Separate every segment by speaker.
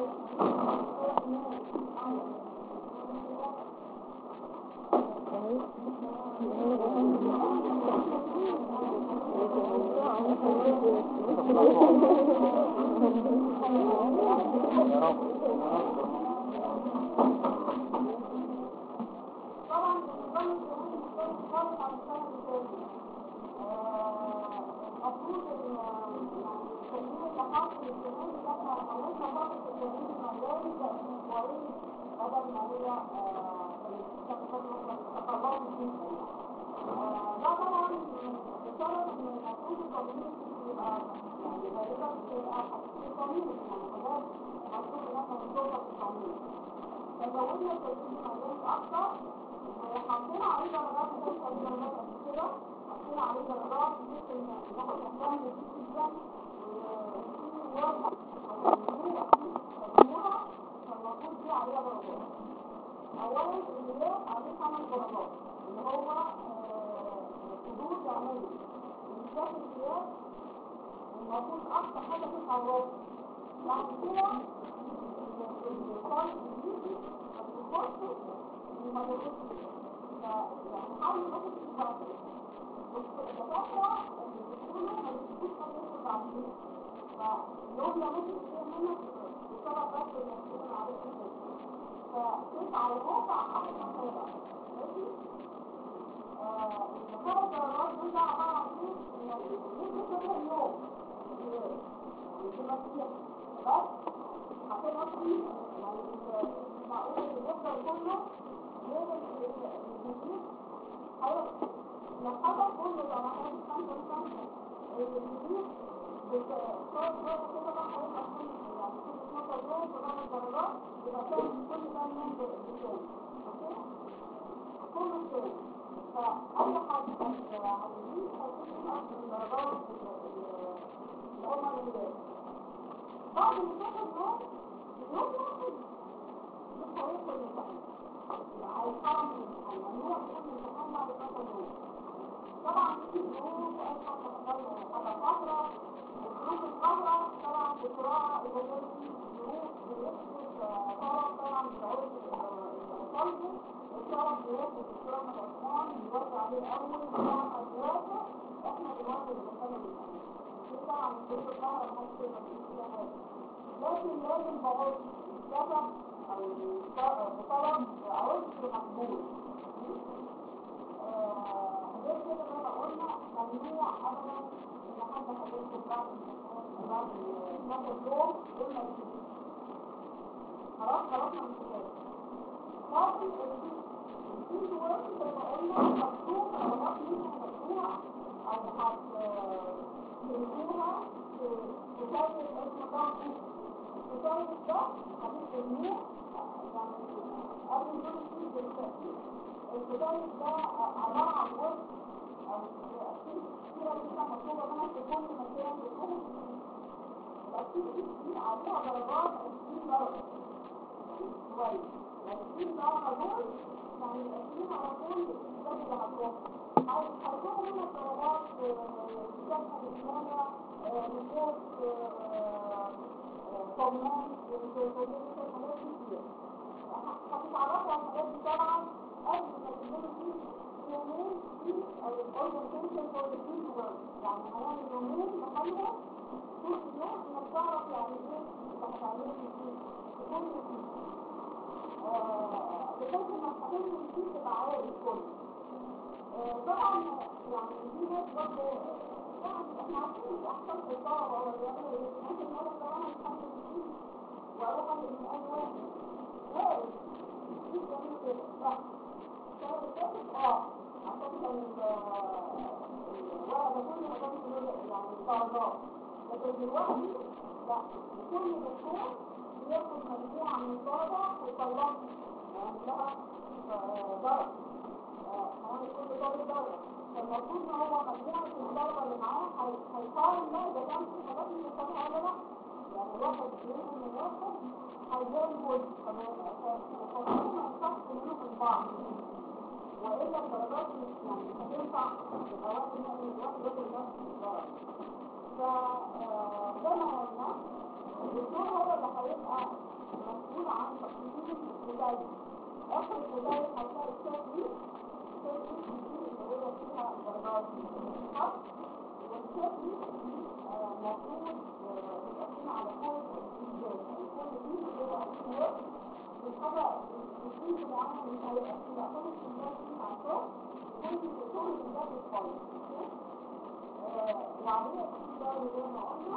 Speaker 1: طبعا النظام الجمهوري مختلف خالص عن السنة اللي فاتت. آه، المفروض ان يعني التمرين اللي حاصل الجمهوري ده احنا خلصنا فترة التمرين الميداني بقت اسبوعين بدل ما هي آه، كانت تطلعات جدا آه، ده طبعا بسبب ان المفروض التمرين يبقى يعني غالبا بتبقى في التمرين يعني حاجات المفروض ان احنا نشوفها في التمرين فزودنا التدريب الميداني اكتر وحطينا عليه درجات زي درجات قبل كده حطينا عليه درجات بحيث ان ناخد احكام جديد جدا وفي واحد مجموعه مجموعه فالمفروض دي عليها درجات اولا الغياب عليه خمس درجات اللي هو آه، حدود يعملي ومساحه الغياب المفروض اكتر حاجه تسعه وربع بعد كده الخالص الجديد الخاص وما يخصش فيعني حاول يخص الفاصل والدكاترة اللي بيقولوا ما يخصوش حاجة يخص بعدين فاليوم لو ممكن يصير منك بسبب بس انك تكون عارف فتسعة وربع حاجة خطيرة ماشي؟ الخمس درجات دول بقى عبارة عن ايه؟ انك ممكن تقرا اليوم يعني تبقى كتير بس هتبقى فيه يعني معقول اللي بيحضر كله غير الجديد هيحصل لحظة كله لو عملت خمسة خمسة الجديد بتصور صورة كده بقى هيبقى كل يعني كل 12 يوم بخمس درجات يبقى كام كل كام يوم بالتاني اوكي؟ كله تاني فأي حد هيجيب هيكون أكثر الدرجات اللي هما الولاد بعد ما تاخد يوم يوم واحد مش هيدخل الامتحان هيحرم الامتحان ممنوع يكون الامتحان بعد 12 يوم طبعا في ظروف اي حاجه حصل حاجه فتره الظروف الفتره طبعا بسرعه اذا كان في ظروف بيحدث طرف طبعا بتعود القلب الطرف بيحدث الطرف العثمان بيوزع عليه الاول طبعا الدراسه احنا دلوقتي بنتكلم الامتحان دي طبعا الظروف الظاهره ما حدش يقدر يقول فيها حاجه لكن لازم بقول السبب او بطلب عذر مقبول غير كده زي ما قلنا ممنوع ابدا ان حد هيدخل بعد الامتحان بعد 12 يوم قلنا كده خلاص خلصنا من الكتاب خاطي الفيس ورك زي ما قلنا مكتوب درجات منها مكتوبة او هتكتبوها في كتاب اسمه ضغط الكتاب ده هتكتبوه يعني قبل ما نمشي بالتأكيد الكتاب ده عبارة عن وصف أو تأكيد كتيرة جدا مطلوبة منك في كل مكان في كل التأكيد دي عليها درجات 20 درجة كويس ال 20 درجة دول يعني الأسئلة على طول الكتاب اللي هتروح هيطلبوا منك درجات كتاب الإسلامية نصوص كومنات وكومنات حاجات كتير هتتعرفوا على الحاجات دي طبعا قبل ما تنزلوا فيه يومين في الاورجنتيشن فور ذا فيلد ورك يعني هنعمل يومين نحلها طول اليوم انك تعرف يعني ايه انت هتعمله في الفيلد تكون فيه بحيث انك هتنزل فيه تبقى عارف كله طبعا يعني دي ناس برضه طبعا احنا عارفين دي احسن في الطلبه ولا بيعملوا ايه ممكن يقول لك طبعا الحمد لله واروح من اي واحد وارد مش جميل كده لا السنه اللي فاتت اه عشان كان الورقه ده كله ما كانش له يعني درجات لكن دلوقتي لا كل دكتور بياخد مجموعه من الطلبه ويطلعهم يعني لها درجه يعني كل طالب درجه فالمفروض ان هو مجموعه الطلبه اللي معاه هيقارن بقى اذا كان في حاجات مش فاهمها ولا لا يعني واحد منهم من واحد هيجاوب جزء فالمفروض ما ينفعش منهم من بعض والا الدرجات مش يعني مش هتنفع تبقى واحد من واحد ياخد نفس الدرجه فزي ما قلنا الدكتور هو اللي هيبقى مسؤول عن تقييم المدرب اخر المدرب هتلاقي الشيك دي الشيك دي اللي هو فيها درجات صح والشيك دي المفروض تقسم على كل الجزء كل دي اللي هو أسئلة الحاجة التسليم معين مش هيبقى فيها كل الشمال فيها عشان كل كل الشمال خالص وعليه الشمال زي ما قلنا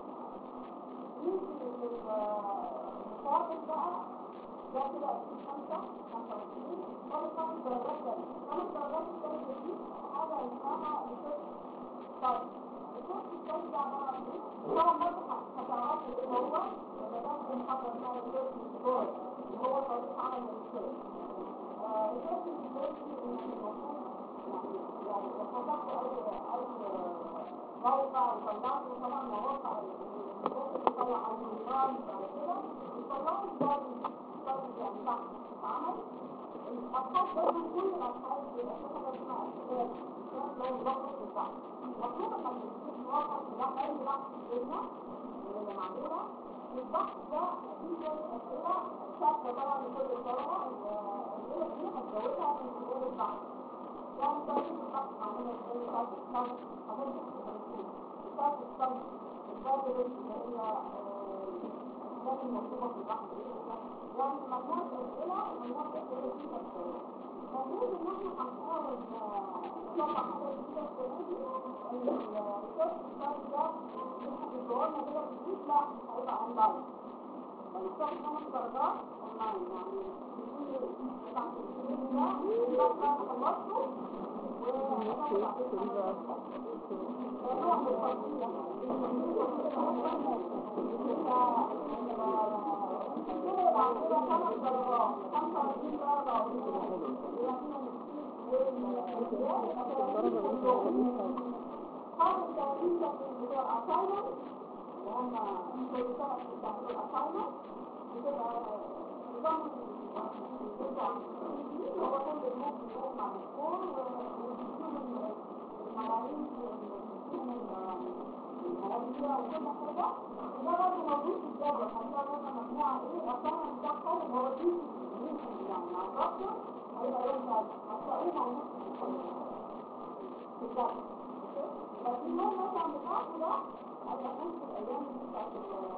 Speaker 1: يمكن المقابل بقى ده كده خمسة خمسة وعشرين ولا خمس درجات تانية خمس درجات التانية دي حاجة اسمها ريسيرش ستادي ريسيرش ستادي ده عبارة عن ايه؟ طبعا برضه هتعرفوا ايه هو ولا ده في محاضرة اسمها ريسيرش ستادي اللي هو طريقة عمل الريسيرش ريسيرش ستادي المفروض يعني يعني لو فتحت اي اي موقع وطلعت طبعا مواقع يطلع على النظام بعد كده يطلعوا الضرب الضرب يعني بحث عمل الأبحاث برضه كل الأبحاث بيبقى في حاجة اسمها أسباب أسباب لو ضغط البحث المفروض إنك تجيب موقع تلاقي أي بحث في الدنيا اللي معمولة والبحث ده فيه شوية أسئلة شاكة طبعا لكل الطلبة الأسئلة دي هتجاوبها في خلال البحث يعني طريقة البحث معمولة ازاي بتاعت الصمت هتنجح في التنسيق بتاعت الصمت الباب اللي هي الأسباب المطلوبة في البحث يعني مجموعة أسئلة ومجموعة أسئلة في تفسير المفروض إن احنا هنحاول نطلع حاجة جديدة السنة دي السيرش ستادي ده احنا بيدورنا كده في البيت لا هيبقى أونلاين هنختار خمس درجات أونلاين يعني بيكون بتاع التسجيل ده بقى خلصته وهناخد عليه نوع من التطبيق المواضيع وكل حاجة ده برضه موجود في الجدول هتلاقي مثلا مجموعة ايه أصلا مدخل المواضيع يعني مع الدكتور هيبقى يوم ثالث هتلاقيه موجود في الجدول لكن يوم مثلا بتاعته ده هيكون في الأيام دي بتاعت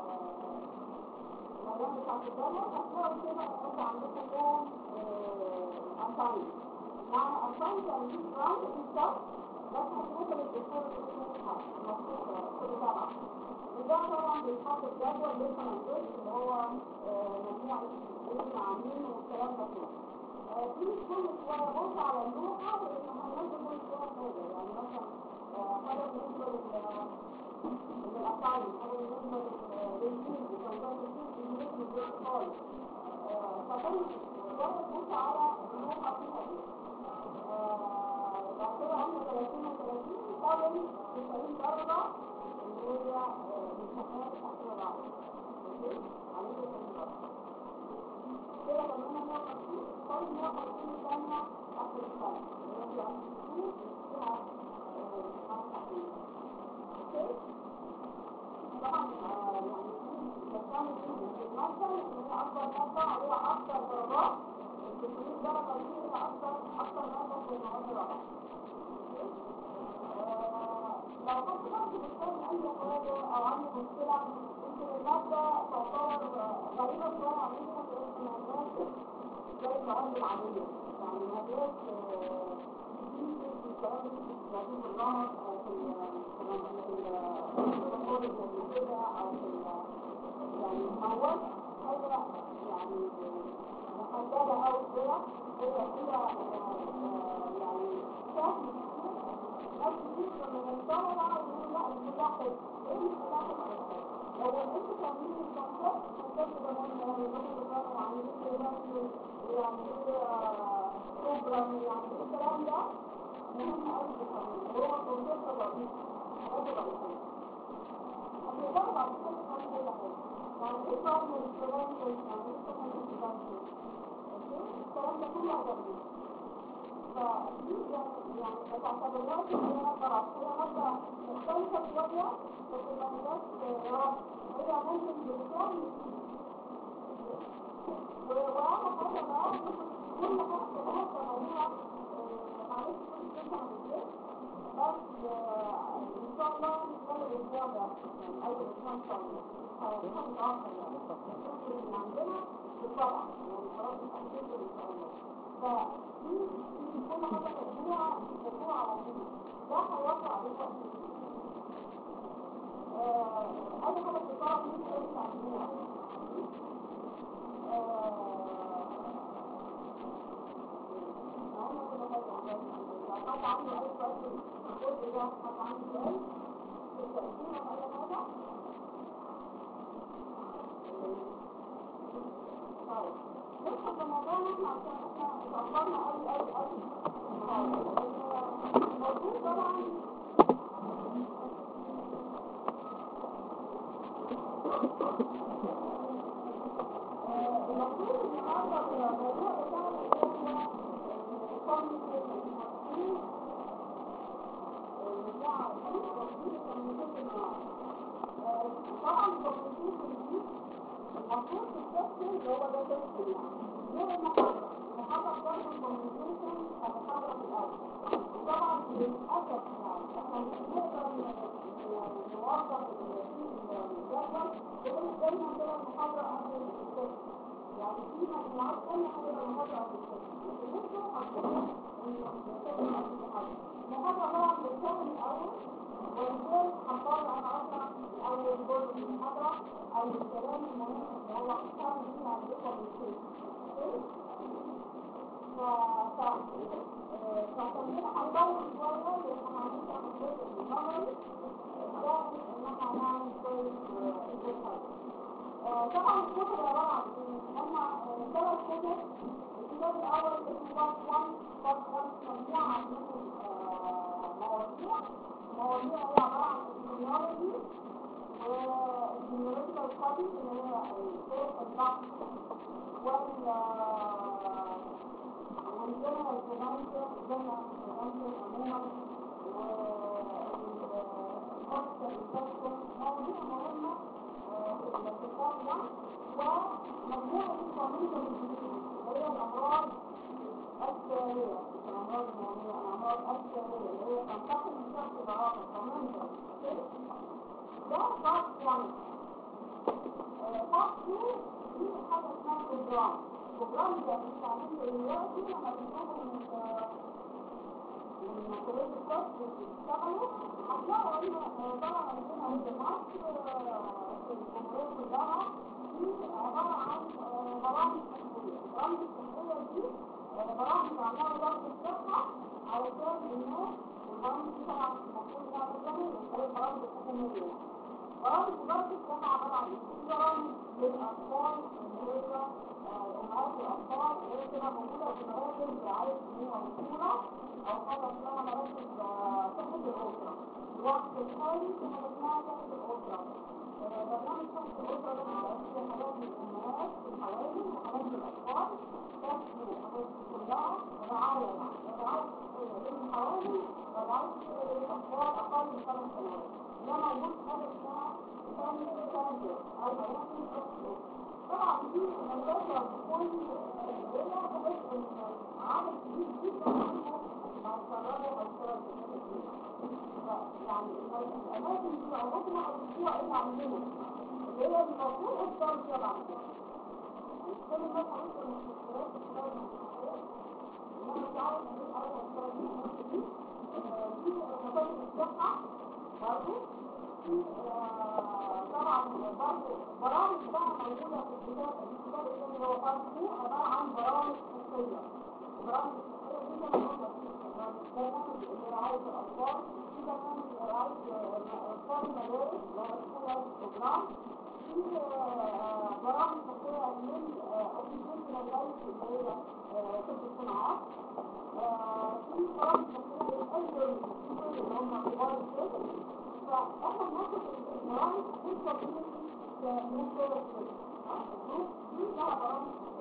Speaker 1: الأيام بتاعت الجدول هتلاقوا كده انتوا عندكم يوم أنطاني معنى أنطاني يعني في راوند في الشهر بس هتوصل الدكتور المفروض كل طبعا وده طبعا بيتحط الجدول لسه ما نزلش اللي هو مجموعة ايه عاملين والكلام ده كله في كل شوية بص على اللوحة لأن هننزل كل شوية حاجة يعني مثلا حاجة بالنسبة للأفعال حاجة بالنسبة للجيل وكان الجيل بالنسبة للأطفال فكل شوية بص على اللوحة فيها ايه بعد كده هم 30 و 30 فاضل 90 درجة اللي هي الامتحانات الأخيرة بعد عليه 90 درجة كده كمان 150 فاضل 150 ثانية آخر السنة اللي هي في فيها امتحان تحليل اوكي طبعا يعني الإسلام في المادة اللي هي أكبر مادة عليها أكثر درجات التسليم درجة دي هي أكثر أكثر مادة في المواد الرابعة لو حد بقى بيشتغل أي حاجة أو عنده مشكلة يمكن المادة تعتبر غريبة شوية علينا في اسم الناس زي المواد العادية يعني ما هياش جديد في الكلام اللي بيستخدمه في الرمز أو في الكلام في كده أو في يعني ما هوش حاجة يعني محددة أو كده هي كده يعني سهل ناس كتير لما بنطلع يقولوا لا الملاحظ ايه الملاحظ لو انتوا فاهمين الكونسيبت الكونسيبت ده مهم يعني الناس كانوا عاملين ايه يعني ايه بروجرام يعني ايه الكلام ده مهم قوي تفهموه هو الكونسيبت الرئيسي هذا الرئيسي هتقدروا بعد كده تفهموا كل حاجه يعني ايه فاهم الكلام ده يعني ايه فاهم الكلام ده الكلام ده كله هتعملوه فدي يعني ما تعتبرهاش ان هي غلط هي مادة مختلفة شوية بس ما هياش غلط هي ممكن بالفعل وأهم حاجة بقى كل حاجة كلها تعملوها معلش كل شيء عن البيت بس إن شاء الله نتكلم الأسبوع ده أو الأسبوع إن شاء الله هيكون متأخر يعني الفكر اللي عندنا بالطبع يعني خلاص مش هنكمل إن شاء الله فدي دي كل حاجة تقدموها تقدموها على طول ده هيوقع عليكم أي حاجة بتطلع منك أنت تعملوها حد عنده أي سؤال في الجزء ده حد عنده سؤال في التقديم أو أي حاجة طيب ندخل في موضوعنا احنا عشان احنا اتأخرنا أوي أوي أوي الموضوع طبعا المفروض النهارده الموضوع بتاعنا هو communication المفروض بتاع communication طبعا communication دي المفروض تتكتب اللي هو ده تكتب يعني غير المحاضرة المحاضرة برضه communication كمحاضرة في الأول وطبعا للأسف يعني احنا مش بنقدر نوظف الجدول بقول دايما كده المحاضرة قبل الكتاب يعني في مجموعات تانية هتبقى المحاضرة قبل الكتاب لكن انتوا هتقولوا ان الكتاب قبل المحاضرة المحاضرة طبعا بتكون الأول ولذلك هنطلع النهارده الأول جزء من المحاضرة أو الكلام المهم اللي هو كان فيه عن الإخوة بالسيف ف ف فخلينا هنطول شوية لأن هنبدأ الجزء النظري لكن إن احنا هنعمل شوية الجزء طبعا الكتب عبارة عن ايه؟ هما ثلاث كتب الكتاب الأول اسمه بارت 1 بارت 1 مجموعة من المواضيع مواضيع هي عبارة عن السيميولوجي والسيميولوجيكال ستاديز اللي هي طرق البحث وال عندنا البرنامج عندنا البرنامج عموما والخط الفصل مواضيع مهمة في الكتاب ده ومجموعة القانون الجديد وهي الأمراض السارية الأمراض الموضوعية الأمراض السارية اللي هي تنتقل من شخص لآخر كمان ده بارت 1 بارت 2 دي حاجة اسمها بروجرام بروجرام ده بنستعمله دلوقتي لما بنشوفه من من كلية الطب بيشتغلوا هتلاقوا ان طبعا عندنا في مصر في الجمهورية كلها دي عبارة عن برامج صحية برامج الصحية دي برامج عملها وزارة الصحة علشان الناس البرامج دي طبعا المفروض انها تتعمل من خلال برامج الحكومية برامج وزارة الصحة عبارة عن في برامج للأطفال اللي هي أمهات الأطفال اللي هي بتبقى موجودة في مراكز رعاية سنين وطفولة أو حاجة اسمها مراكز صحة الأسرة الوقت الحالي في حاجة اسمها صحة الأسرة برنامج صحة الأسرة ده بيبقى فيه حالات للأمهات الحوامل وحالات للأطفال كشف وحاجات كلها رعاية رعاية صحية للحوامل ورعاية صحية للأطفال أقل من خمس سنوات ده موجود حاجة اسمها فاميلي سنتر أو أماكن صحة طبعا دي مدرسة كل الدنيا بحيث إن عدد كبير جدا منهم هيتفرجوا هيشتغلوا يعني الأماكن دي عمرنا أسبوع إلا عندنا اللي هي المفروض أفضل طبعا كل الناس عايزة المستشفيات تشتغل المستشفيات إنما مش عارف مين عايزة تشتغل المستشفيات دي في مصادر الصحة برضه في طبعا برضه برامج بقى موجودة في الكتاب الكتاب الثاني هو بارت 2 عبارة عن برامج صحية برامج صحية دي موجودة في برنامج لرعاية الأطفال في برنامج لرعاية أطفال المدارس اللي هو سكول لايف بروجرام في برامج صحية من أوكيبيشنال لايف اللي هي طب الصناعات في برامج صحية للألدرلي اللي هم كبار السن فاحنا بناخد البرامج بالتطبيق كمثل الجروب دي لها برامج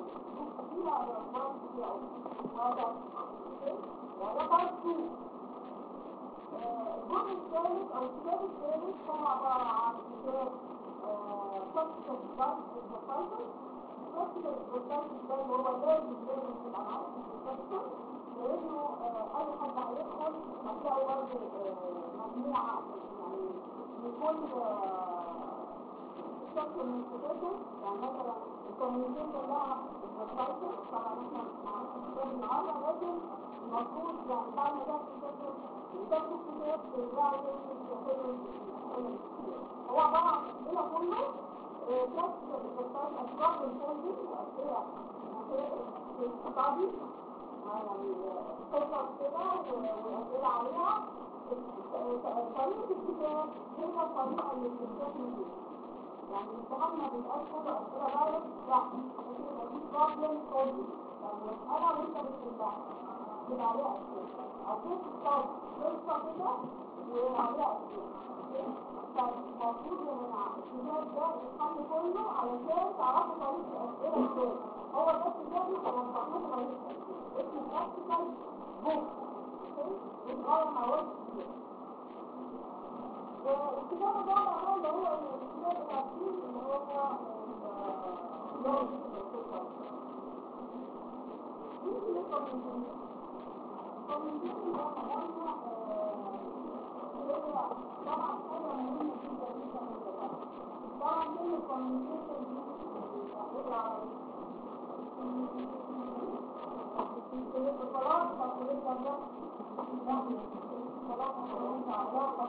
Speaker 1: فيها أخبار كتير أوي هذا وده بارت 2 الجزء الثالث أو الكتاب الثالث كان عبارة عن كتاب practical device exercises practical exercises ده اللي هو لازم لازم تبقى معاك في الpractical لأنه أي حد هيدخل هتلاقي برضه مجموعة يعني لكل شكل من الكتاب يعني مثلا الكوميونيكيشن ده السايكل طبعا احنا معانا كتاب النهارده لكن المفروض يعني بعد ما تاخد كتاب تاخد كتاب ترجعوا تاني هو عبارة عن هنا كله بلاستيك الكتاب أشكال الفولدنج وأشياء في الستادي يعني قصص كده وأسئلة عليها طريقة الكتاب هي الطريقة اللي بتستخدم بيها يعني الامتحان ما بيبقاش كله اسئله دايركت لا ممكن يبقى فيه بروبلم سولفنج يعني مساله وانت بتحلها يبقى عليها اسئله او في ستارت قصه كده وعليها اسئله فالمفروض يا جماعه الكتاب ده الحل كله علشان تعرفوا طريقه الاسئله ازاي هو ده الكتاب اللي هيوضح لكم طريقه الاسئله اسمه براكتيكال بوك بيتغير مع وقت كتير والكتاب الرابع هو اللي هو الكتاب التعطيل اللي هو طبعا حاجة مهمة جدا جدا طبعا كل الكوميونيكيشن دي الصلاة تقريبا ده صلاة تقريبا علاقة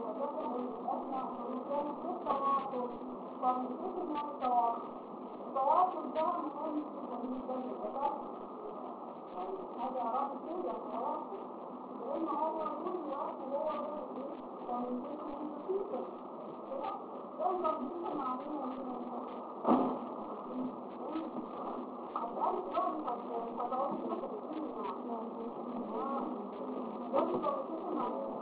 Speaker 1: التواصل ده مهم جدا جدا للأسف هذا أعراض كده التواصل لأن هو طول الوقت هو كوميونيكيشن كده ده كوميونيكيشن معلومة هتقال سؤال خطوات التفكير ده كوميونيكيشن معلومة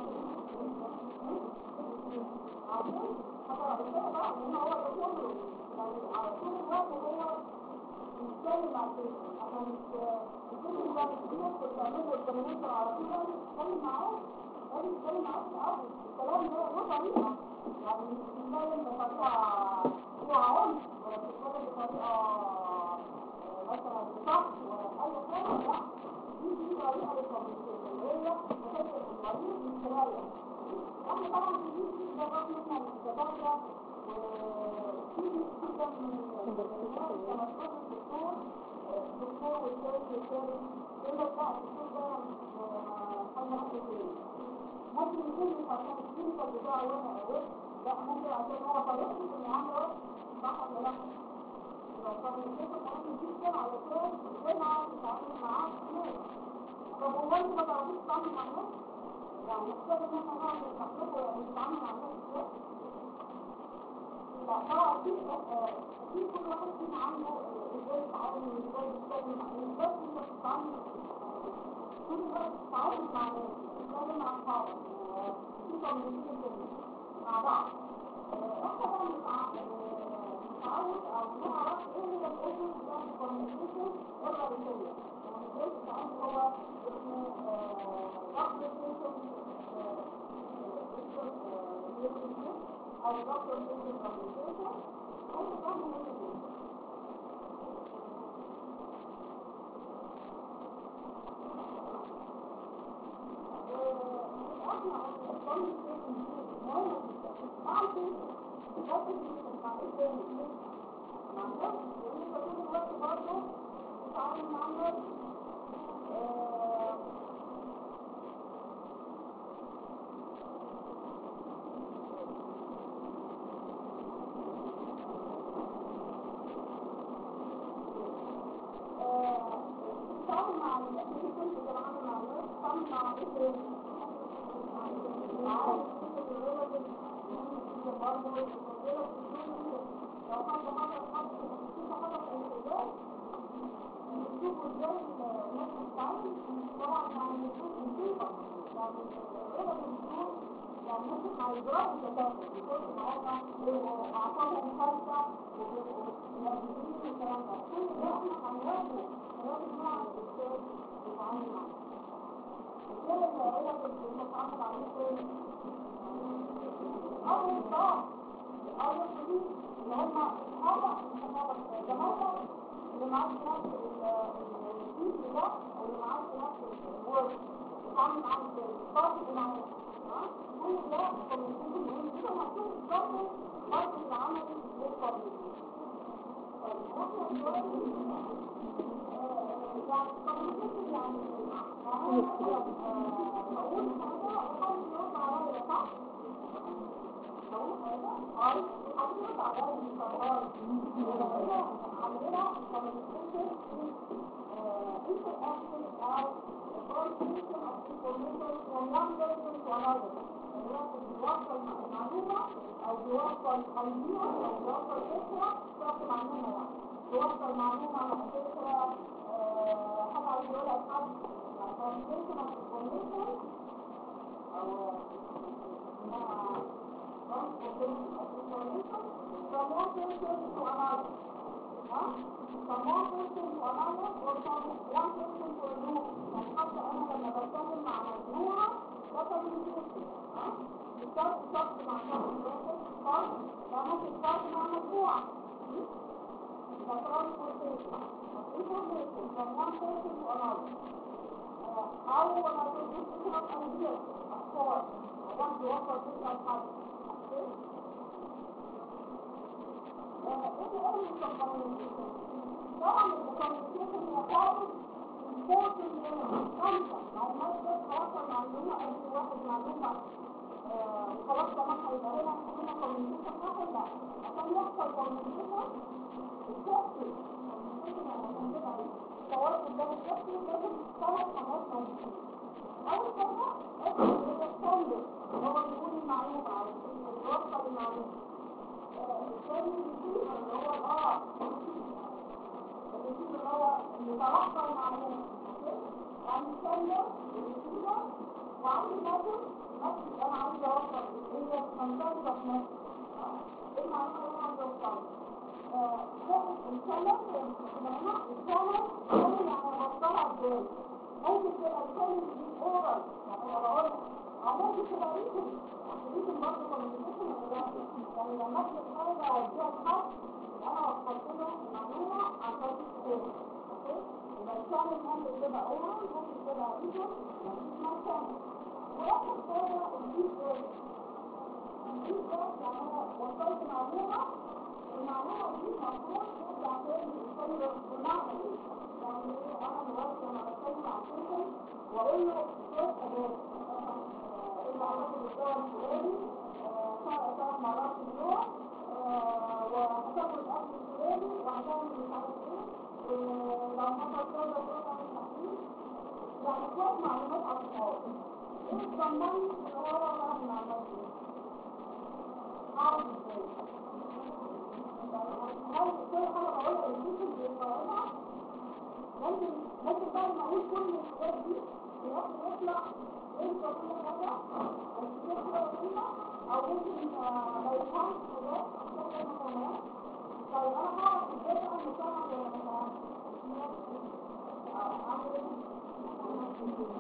Speaker 1: عارفين؟ طبعا كده بقى ان هو ده كله يعني على طول الوقت هو بيتكلم مع البيت عشان البيت اللي بعد كده بتعمله الكوميونيكيشن على طول لازم تتكلم معاه لازم تتكلم معاه في الاول الكلام ده له طريقه يعني مش بتتكلم بطريقه فيها عنف ولا بتتكلم بطريقه مثلا صح ولا اي حاجه لا دي دي طريقه للكوميونيكيشن اللي هي بتفكر المريض من خلالها احنا طبعا بنجيب درجات منها الدكاتره وفي جدا من الناس تمثل الدكتور الدكتور والثالث والثالث يقول لك لا الدكتور ده حاجه واحده تاني ممكن يكون عشان الكلينيكال بتاعه وانا قريت لا ممكن عشان هو طريقته في المعامله صح ولا لا؟ لو كوميونيكيشن مهم جدا علشان ازاي نعرف نتعامل معاه ازاي طب هو انت ما تعرفيش تتعامل مع الناس؟ يعني محتاج ان احنا نعمل نحسبه يعني نتعامل مع الناس ازاي لا طبعا في في كل واحد فينا عنده ازاي يتعامل وازاي يتكلم مع الناس بس انت بتتعامل كل الوقت تتعامل مع الناس تتكلم مع اصحابك في كوميونيكيشن مع بعض احنا بقى نتعامل نتعود او نعرف ايه هي الاوبن بتاعت الكوميونيكيشن الرئيسيه يعني ازاي تتعامل هو اسمه application او documentation communication كل ده مهم جدا احنا communication مهم جدا مع البيت documentation مع البيت مع الناس لان انت طول الوقت برضه بتتعامل مع الناس بتتعامل مع الناس مش كنت بتتعامل مع الناس بتتعامل مع ايه عارف كيف الريلاتيف برضه الريلاتيف لو حد حصل حد كيف حصل انفجار نشوفوا ازاي الناس بتتعامل طبعا يعني نشوف نشوفها يعني الريلاتيف دول يعني ممكن هيضربوا التكافل بيكون ما هم اعصابهم خالصه ومركزين والكلام ده كل ده احنا هنواجهه هنواجه مع الاستاذ بيتعامل معاه الرجاله اللي هقول لك اللي بتتعامل عليه تاني اول صعب اول حدود اللي هم اصحابك اصحابك زمايلك اللي معاك في نفس الفيس ده او اللي معاك في نفس الورك بتتعامل معاهم ازاي الفرق معاهم كل ده كوميونيكيشن مهم جدا وهتشوف برضه برضه العمل للطبيب طيب احنا دلوقتي يعني كوميونيكيشن يعني يعني بقول حاجه وحد يرد عليا صح؟ بقول حاجه اه حد يرد عليا مش اه هنا عندنا كوميونيكيشن interaction او transmission of information from one person to another الواحد بيوصل معلومة أو بيوصل أيديا أو بيوصل فكرة بيوصل معلومة يعني بيوصل معلومة فكرة حاجة عايز يقولها لحد يعني transmission of information أو اسمها transportation of information from one person to another ها؟ from one person to another or from one person to a group يعني حتى أنا لما بتكلم مع مجموعة ده communication ها؟ مش شرط شخص مع شخص واحد فرد ده ممكن فرد مع مجموعة ده transportation information from one person to another أو transportation of ideas أفكار واحد يوصل فكرة لحد ايه اهم الكوميونيكيشن طبعا الكوميونيكيشن هي خارج important element خمسة ما هو الناس بس توصل معلومة أي واحد معلومة خلاص كمان هيبقى هنا هنا كوميونيكيشن واحد لا عشان يحصل كوميونيكيشن الشخصي كوميونيكيشن يعني عشان كده التواصل ده الشخصي لازم ثلاث حاجات موجودة أول حاجة الستاندرد هو بيقول المعلومة أو يوصل المعلومة الثاني الريسيفر اللي هو الار الريسيفر اللي هو المتلقى المعلومة يعني السيلر الريسيفر وعندي ماجن نفس اللي انا عايزه اوصل هي منتظرة في نفسي ايه المعلومة اللي انا عايزه اوصلها السيلر السيلر السيلر يعني اوصلها ازاي ممكن تبقى السيلر دي اورال يعني انا بقول او ممكن تبقى ريسيفر ريسيفر برضه كوميونيكيشن يعني لما اكتب حاجه اوديها لحد انا وصلت له المعلومه عن طريق الكتاب اوكي يبقى الشامل ممكن تبقى اورال ممكن تبقى ريجن مفيش مكان واخر حاجه الفيدباك الفيدباك يعني انا وصلت معلومه المعلومه دي المفروض ترجع تاني للسيلر بمعنى ايه؟ يعني ايه انا دلوقتي لما بتكلم عن بيشنت واقول له شويه حاجات اللي عملت الدواء الفلاني ثلاث مرات في اليوم وهتاكل الاكل الفلاني وهتعمل مش عارف ايه ولو حصل كذا وكذا مش تحديد يعني شويه معلومات عن الحوار ايه الضمان اللي هو بقى المعلومات دي؟ اعرف ازاي؟ هل كل حاجه بقولها الجسم بيقراها ممكن ممكن بعد ما اقول كل الحاجات دي في الاخر يطلع ايه كل حاجه او ممكن ما يفهمش حاجات عشان كده طيب انا هعرف ازاي بقى المجتمع ولا ما اعمل ايه؟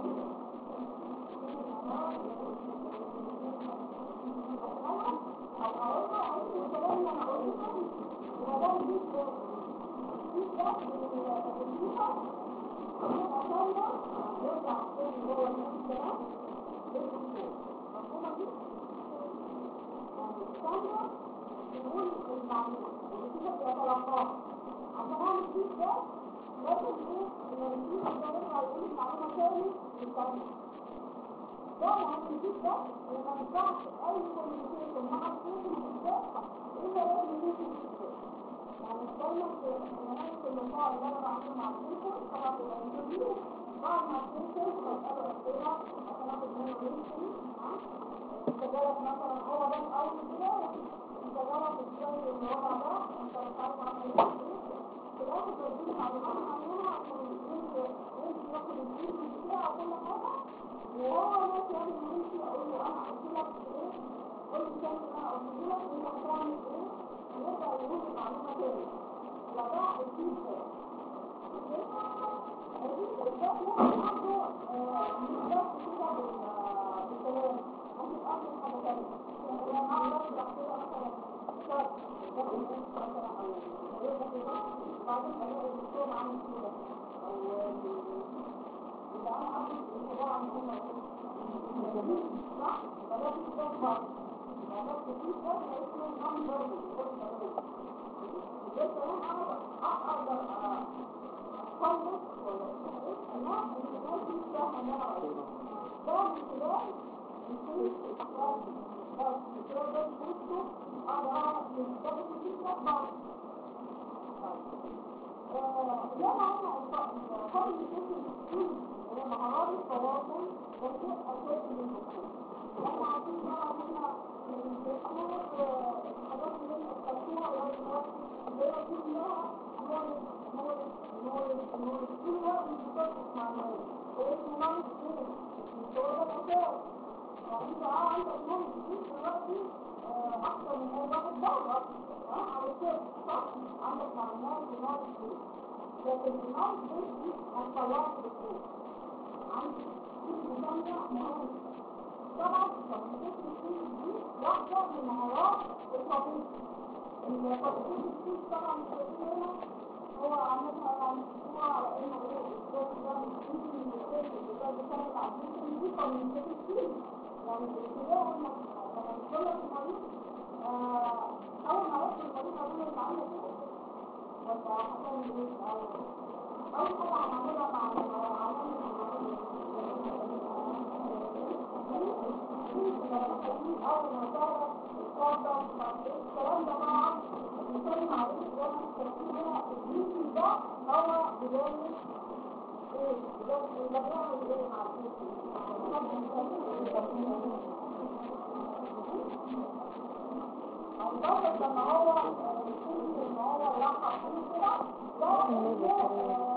Speaker 1: او اقول له عايز الكلام اللي انا قلته يبقى ده الفيدباك الفيدباك للتكليفه عشان ده يرجع تاني جوه الكلام مفهومة دي؟ يعني الثانية بنقول المعلومة النتيجة بيتلقاها عشان اعمل فيدباك لازم ايه ان النتيجة ده يرجع يقول المعلومة تاني للثانية ده يعني الفيدباك وما ينفعش اي كوميونيكيشن مع السيشن بالذات الا لازم يكون فيدباك يعني دايما في نهاية اللقاء اللي انا بعمله مع السيشن طبعا في الانترفيو بعد ما السيشن بسأله اسئلة عشان اخد منه ريسكي انت جالك مثلا هو ده اول بداية انت جالك ازاي الوضع ده انت مش عارف عامل ايه في الاخر تديني معلومات عنها عشان يمكن يمكن ياخد الفيديو بتاعه كل حاجة وهو ماشي قبل ما يمشي اقول له انا قلت لك ايه يقول معلومة تاني وده الفيدباك الفيدباك ممكن عنده مش بس كده بالكلام ممكن أعمل حاجة تانية يعني أنا أعرف كده مثلا شرط ده الناس مثلا أو يبقى كده بعدين ألاقي الدكتور عامل كده أو يبقى أنا أعرف الانطباع عن هم صح؟ فده فيدباك برضه يعني الفيدباك اسمه نون فيربال بس انا اقدر اخلص ولا انا الناس دي فاهمه انا ده من خلال الفيس بس من خلال ده الفيس اقدر اعرف من ده الفيس بعض لما انا كل الفيس هي مهارات التواصل ده شيء اساسي للدكتور احنا عارفين بقى ان الدكتور الحاجات اللي هي التطوع والوقت اللي هي كلها نورد نورد نورد نورد كل وقت بتتصل مع الناس واسمه نورد كده مش هو ده الاساس يعني انت اه عندك نورد كتير دلوقتي اكتر من اي واحد بره اه على كده صح عندك مع الناس ونورد كده لكن النورد دي التواصل الصوت عندي كل ثانية مهارة طبعا التوظيفات الكتير دي واحدة من مهارات التوظيف التوظيف الكتير طبعا الكتير هو عملها يعني هو على انه ايه الزوج ده مش من الشيء اللي ده بسبب تعديل دي توظيفات كتير يعني الابتداء انك لما تدخل لك المريض اول ما يدخل المريض هقول له انت عامل ايه ولا هتعمل ايه او اول حاجه هنعملها مع أول ما تعرف الصدى الكلام ده طبعا الإنسان معروف زي ما التركيب هنا الجيسي ده هو بداية إيه؟ بداية اللي بيعمل إيه مع الجيسي؟ هنطبق لما هو الجيسي إن هو يقع فيه كده ده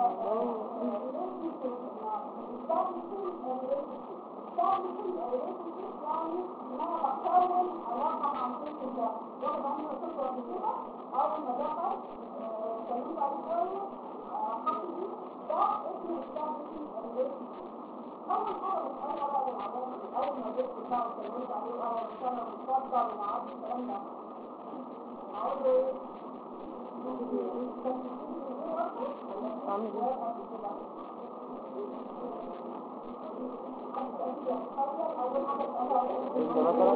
Speaker 1: establishing a relationship يعني ان انا بكون علاقه مع الشخص ده واخد عنه فكره قبل كده اول ما دخل اتكلمت عليه شويه حصل ده اسمه establishing a relationship اول حاجه بتقالها بقى للعوام اول ما جبت بتاعه اتكلمت عليه اول سنه بتفضل وما اعرفش الكلام ده اقول له ايه؟ عامل
Speaker 2: انت مثلا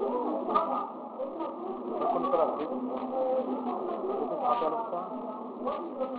Speaker 2: كل ثلاث دقيقة ممكن تعطي على الساعة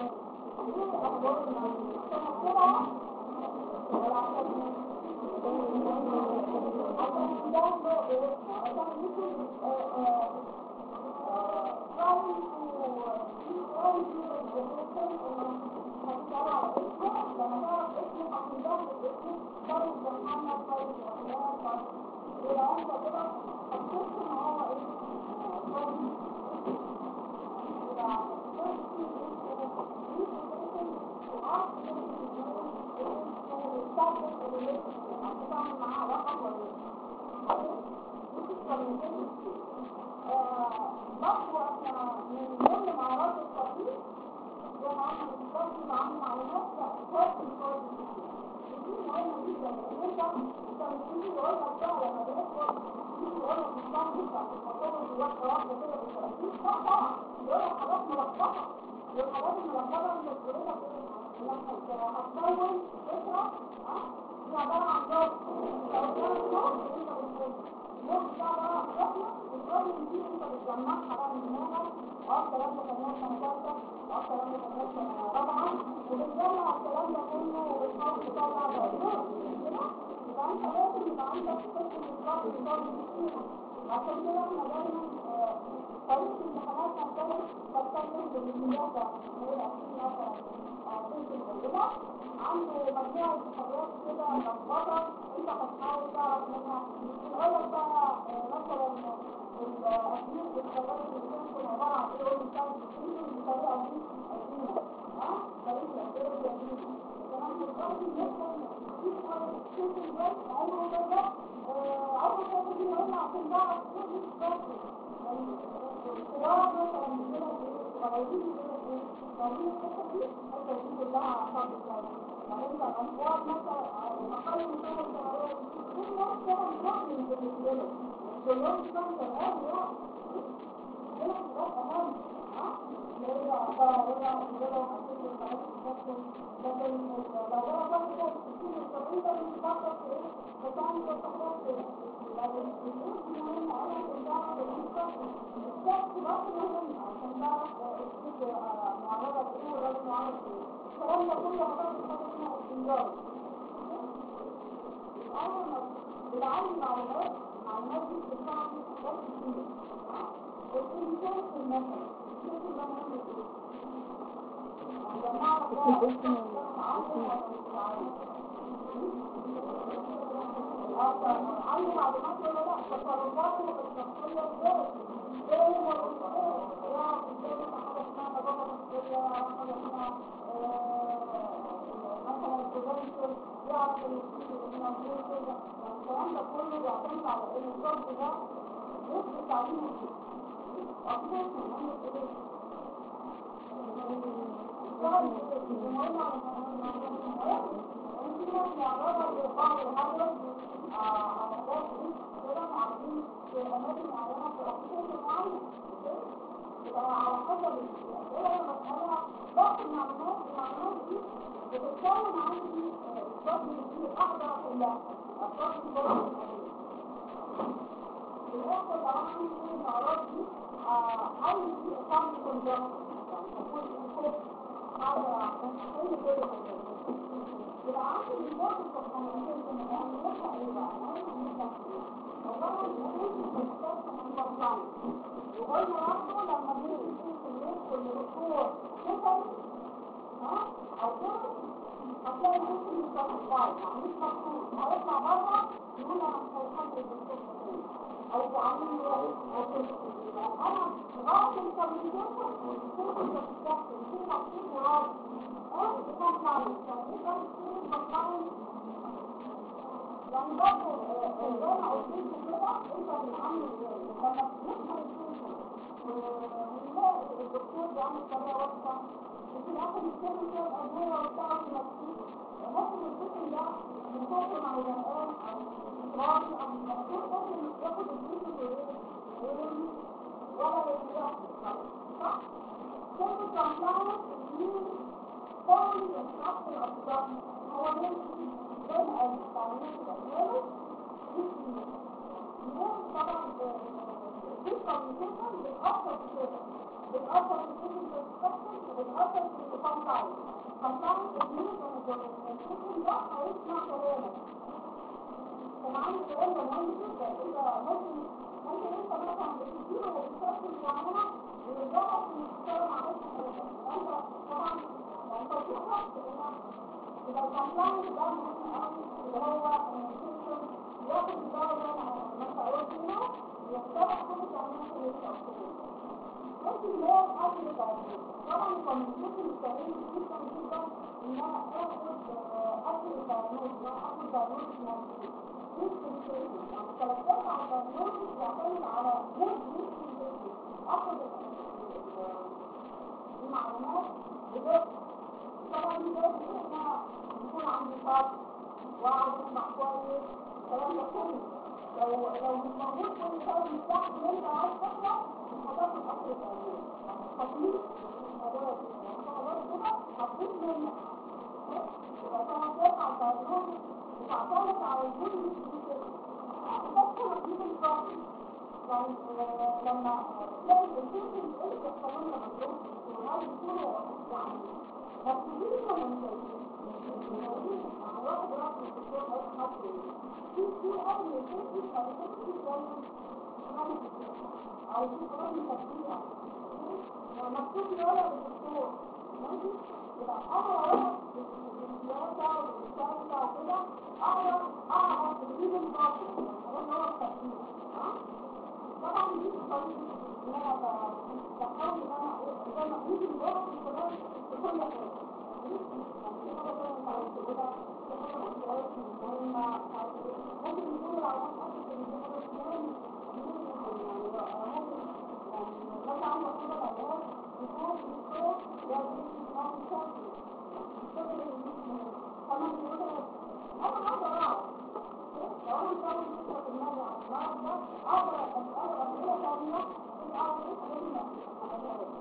Speaker 1: الكبار مثلا بيقول لك ايه صغيرين بيقول لك ايه تعملوا الحته دي الحته دي كلها عصاب يعني يعني انت الاطفال مثلا اقل من خمس سنوات كل واحد طبعا مؤمن بالنسبه له كلهم كانوا تمام يعني هنا ده اهم ها اللي هي طالع هنا كده وحسيت الحاجات بتاعتهم لكن لو هو بقى كده بتكون الطبيعي ده بيفكر في ايه بتعمل الحاجات كده لكن الفلوس مهمة أوي عشان تعرف النسبة الشخص برضه مهم عشان تعرف الفلوس معرضة لإيه والراجل معرض لإيه الكلام ده كله عبارة عن حاجة اسمها استنجاب أول ما بنعلم معلومات معلومات دي بتطلع في حاجات كتير الإنسان في المثل الإنسان ده مهم جدا لما نعرف بقى
Speaker 2: اسم
Speaker 1: الإنسان متعلم ولا مش متعلم عنده معلومات ولا لا تصرفاته الشخصية ازاي ازاي هو الانسان يعرف ازاي مثلا حاجة اسمها نظافة شخصية يعرف حاجة اسمها مثلا البوتنشال يعرف الموجود كده يعني الكلام ده كله بيعتمد على ان الشخص ده يثبت تعليمه فيه أصلاً مهم ايه؟ الشغل مهم على في ناس معرضة لبعض الحاجات على أساس كده معرضين في أماكن معينة في أبليكيشن معين يبقى على حسب الأسئلة اللي بسألها ضغط المعلومات المعلومات دي بتتكلم عن دي الضغط دي أقدر كلها الضغط الضغط في الآخر لو أنا عندي الأعراض دي أي في إقامة كونجكت يعني تكون إنفوت حاجة أي كده يبقى عندي النظام الكوميونيكيشن يعني نبدا ايه بقى؟ نعمل نبدا ايه؟ والله الوقود بتستخدم البرلمان وقلنا برضه لما بنيجي نشوف الناس والدكتور كتب ها او كده هتلاقي ممكن يستخدم يعني مش مكتوب هيطلع بره يقول انا مش هيحب الدكتور تاني او تعمل له او كده انا غلط الكوميونيكيشن والدكتور بتستخدم في مكتوب وراضي اه بتطلع يعني برضه زي ما قلت لكم كده انت بتعمل ازاي لما بنسمع الصوت ونلاقي الدكتور بيعمل طريقه واضحه وفي الاخر يتكلم فيها الادويه وبتاع مكتوب ممكن الطفل ده من كتر ما هو زهقان او راضي او مكتوب ممكن ياخد الفلوس ويرمي ولا يرجع صح؟ كل كومبلاينس مين كل الشخص الأفضل هو ممكن زي التعليمات الأجنبية يمكن طبعا في كوميونيكيشن بتأثر في كده بتأثر في كده السبستكشن وبتأثر في الكومبلاينس الكومبلاينس المين الكوميونيكيشن ده هيسمع كلامك ومعانا الكلام ده مهم جدا إذا ممكن ممكن انت مثلا بتديله وبتستخدم معينة ويرجعك من الكلام عليك انت طبعا انت بتخرج يبقى الكومبلاينس ده مهم قوي اللي هو الانستيتيوشن ياخد الدواء اللي انا مثلا قلت له ويتبع كل التعليمات اللي انت قلتها ممكن اللي هو الاكل التعليم طبعا الكوميونيكيشن التعليم جدا جدا ان انا اخد اكل التعليم ان انا اخد تعليم مظبوط التلقيات على البرنامج يعتمد على مود اخد المعلومات بدقة طبعا دي لازم احنا يكون عندي صبر واقعد اسمع كويس الكلام ده كله لو لو مش موجود كل شيء مش تحت اللي انت عايز تطلع مش هتاخد اكل التعليم خطير الادوات الادوات كده هتفوت منك يبقى التلقيات على البرنامج بتعتمد على الجزء بس هتجيب الفرق يعني لما تلاقي الجزء اللي انت بتتكلم عنه وهذا يكونوا يعني مكتوبين ولا مش يعني واحد راح للدكتور قال حاجه في في قبل الجزء فبتكتب زي او في قرآن تفسير مكتوب لي ولا للدكتور ماشي يبقى اقرا ورا السياسه والسياسه وكده اقرا اعرف تجيب الباطل اللي هو التفسير طبعا دي طريقه ان انا بحاول ان انا زي ما بيجي الورق الكلام في كل حاجه ممكن يكون العلامات اكتر من كده بس ممكن لسه في دماغي على المرض ده اقدر اساله اسئله ثانيه في اول لسه ما عملهاش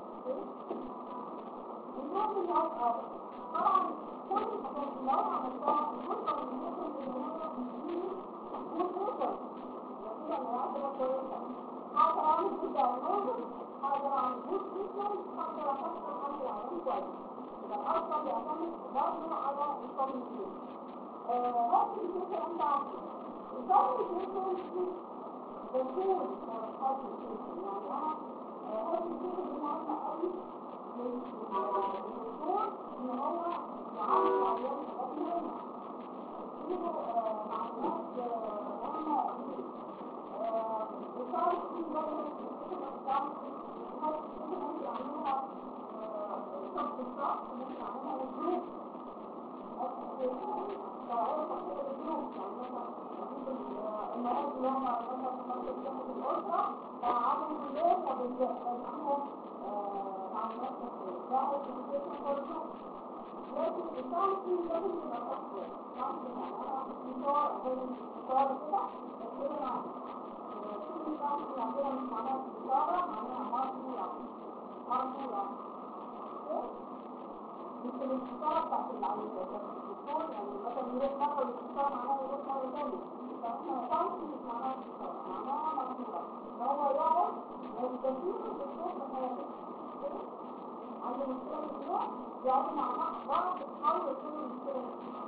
Speaker 1: الناس اللي هتقرا طبعا كل الحاجات اللي انا عملتها الفرصه اللي ممكن تديها تديني والفرصه الوسيله اللي هتبقى كويسه هقدر اعمل جود دايجنوستس هقدر اعمل جود تريتمنت هقدر افكر حل العيان كويس يبقى الاصلا بيعتمد برضه على الكوميونيكيشن ممكن الفكره انت عارفه الكوميونيكيشن بكون هذه الفكره يعني انا هذه الفكره دي مهمه قوي للدكتور ان هو يعامل العيان بشكل يجيبوا معلومات مهمه وصارت في برضه الأفكار هذه الفكره يعملوها صف الصف ممكن يعملها الجروب المرض اللي هم مثلا في مركز صحة الأسرة فعملوا كلهم فبيدخلوهم معلومات نفسية ده الكوميونيكيشن برضه لكن الكونسلنج لازم يبقى صفر كونسلنج يعني أنا مثال زي مثال كده بتكلم عن كل كونسلنج عندنا مش معناها استشارة معناها مرضى مرضى مش الاستشارة بتاعت العيادة بس الدكتور يعني مثلا يروح مرة الاستشارة معناها يروح مرة تانية فاحنا كونسلنج مش معناها استشارة معناها مرضى فهو يقعد ويستشير الدكتور بحياته عنده مشكلة في النوع يقعدوا مع بعض تحاول تحل المشكلة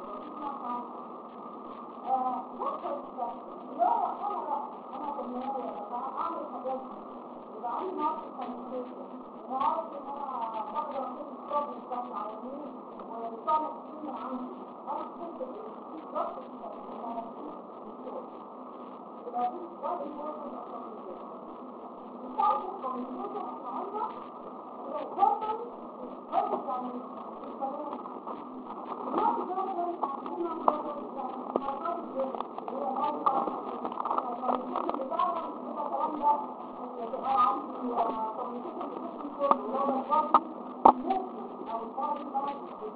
Speaker 1: نقطة اللي هو أنا لا أنا في النهاية بقى أعمل حاجات يبقى عندي نقطة كوميونيكيشن وعارف إن أنا بقدر أحل البروبلم بتاعت العيانين والصالح كتير من عندي أنا كنت في ضغط أنا مبسوط بالشغل يبقى دي واحد important of communication. بتاعت الكوميونيكيشن احنا قلنا الغربة الغربة يعني الكلام الناس الغربة عندنا غربة يعني المرات اللي هي غربة الكوميونيكيشن بتاعنا مش بيبقى الكلام ده يبقى عندي كوميونيكيشن بشكل كله اللي هو البادي موفمنت او البادي لانجوج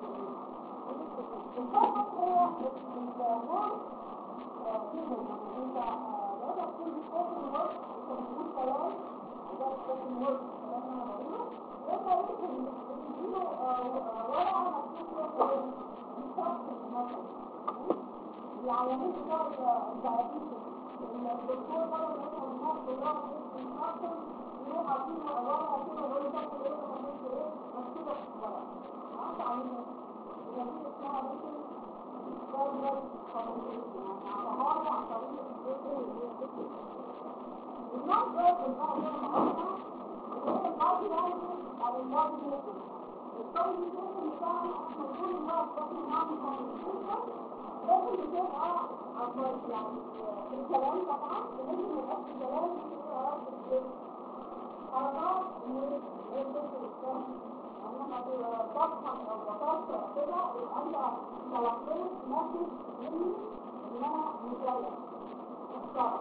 Speaker 1: الغربة هي الناس كده يعني انت لو انت بتكون بتقول ورك انت بتقول كلام وده بتقول ورك الكلام اللي انا بقوله لما يمكن تديله ورقه مكتوب فيها instructions مثلا العيانين بتوع الدايابيتس الدكتور بدل ما يسال الناس كلها instructions يروح عاطيله ورقه كده ويقول له تاكل ايه وما تاكلش ايه مكتوبه في الورقه عارف عينه يبقى دي اسمها ممكن verbal communication يعني عبارة عن طريقة الذكر الناس verbal بقى زي ما قلنا اللي هي البادي لانجوج او البادي موفمنت الكوميونيكيشن بتاعنا احنا كل الوقت لازم نعمل كوميونيكيشن لازم بتبقى عن طريق يعني في الكلام طبعا لازم يبقى في كلام في حركات حركات من الذكر الثاني انما تضحك او تكسر كده يبقى انت توصلت مسج مني ان انا مزيف مختار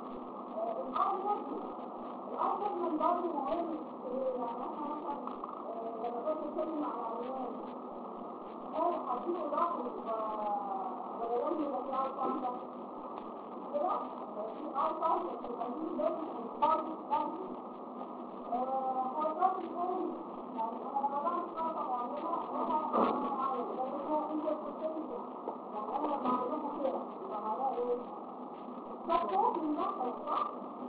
Speaker 1: الافضل الافضل من برضه مهم يعني احنا مثلا لما كنت بتكلم مع العيان هل هديله ظهر ولا لازم يبقى في اوت ده كده في اوت بس يبقى في لازم البارتي بتاعتي حركات الكون يعني انا لما بعمل حركه معينه انا انا عارف لان هو انتربريتيشن يعني انا لما اعملها كده يبقى معناها ايه؟ ده خوف من ناحيه صح؟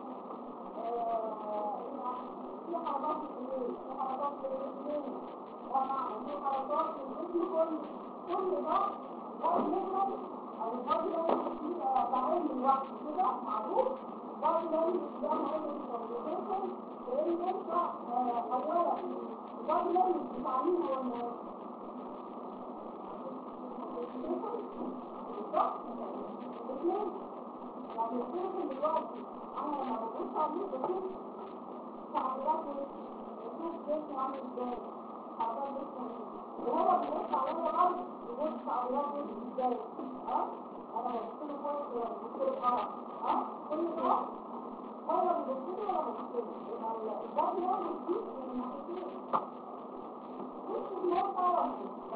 Speaker 1: في حركات الايدين في حركات الرجلين ومع في حركات الجسم كله كل ده ده المجرم او البادي لانجوج دي بعين لوحده كده معروف البادي لانجوج ده مهم الكوميونيكيشن لان انت اولا البادي لانجوج بتاع مين هو الناس؟ الاثنين يعني الكيشن دلوقتي انا لما ببص عليه بشوف تعبيراته بشوف جسمه عامل ازاي حركات جسمه ايه وهو بيبص عليا الارض بيبص تعبيراته ازاي ها انا ببص له كويس ولا ببص له غلط ها كل ده هو بيبص لي ولا ببص له يبقى البادي لانجوج دي من ناحيتين مش more powerful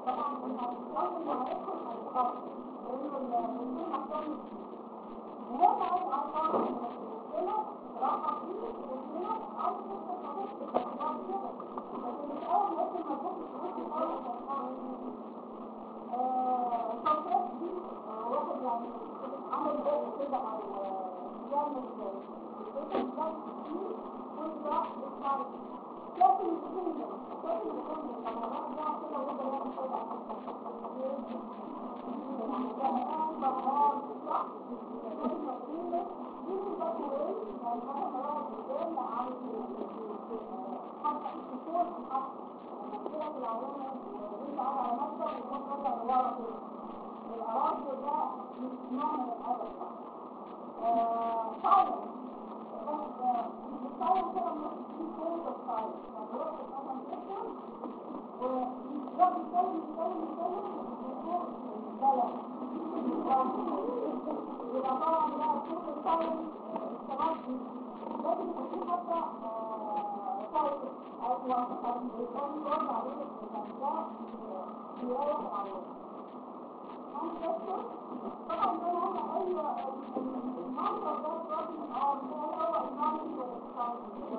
Speaker 1: طبعا الأول ما هيدخل هيتخاف لأنه الدكتور محتاج وهو عايز أرقام المشكلة رقم فيه المشكلة عايز تدخل هتدخل هتدخل كده لكن الأول لازم ما تدخل تدخل الأول هتدخل التوقيت دي واحد يعني عمل بوك كده أو يعمل بوك ده كتير كل ده يطلع لكن يكون لكن يكون لما الواحد يعمل كده ويقدر يعمل كده يعني ده الآن بقرار صح يكون مقبولة دي برضه ايه يعني أنا بقرار قدام عايز حتى الدكتور حتى كده في العيانة انت قاعد على مكتب وتروح راجع لورا كده الأراضي ده مش نوع من الأدب صعب بس الصعب كده في كود الصعب يعني واحد مثلا يكتب ويقعد يتكلم يتكلم يتكلم ويقول بلد يبقى طبعا بقى كود الصعب الصعب لازم يكون في حتى صعب أو أو يكون يرد عليه الإنسان يريح عليه طبعا ده هنا ايوه المنظر ده الراجل اه هو هو المنظر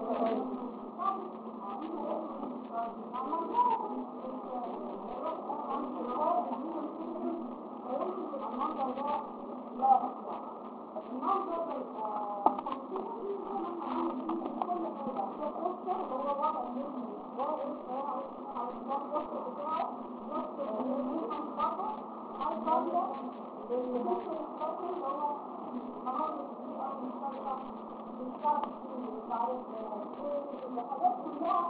Speaker 1: الحاجات كلها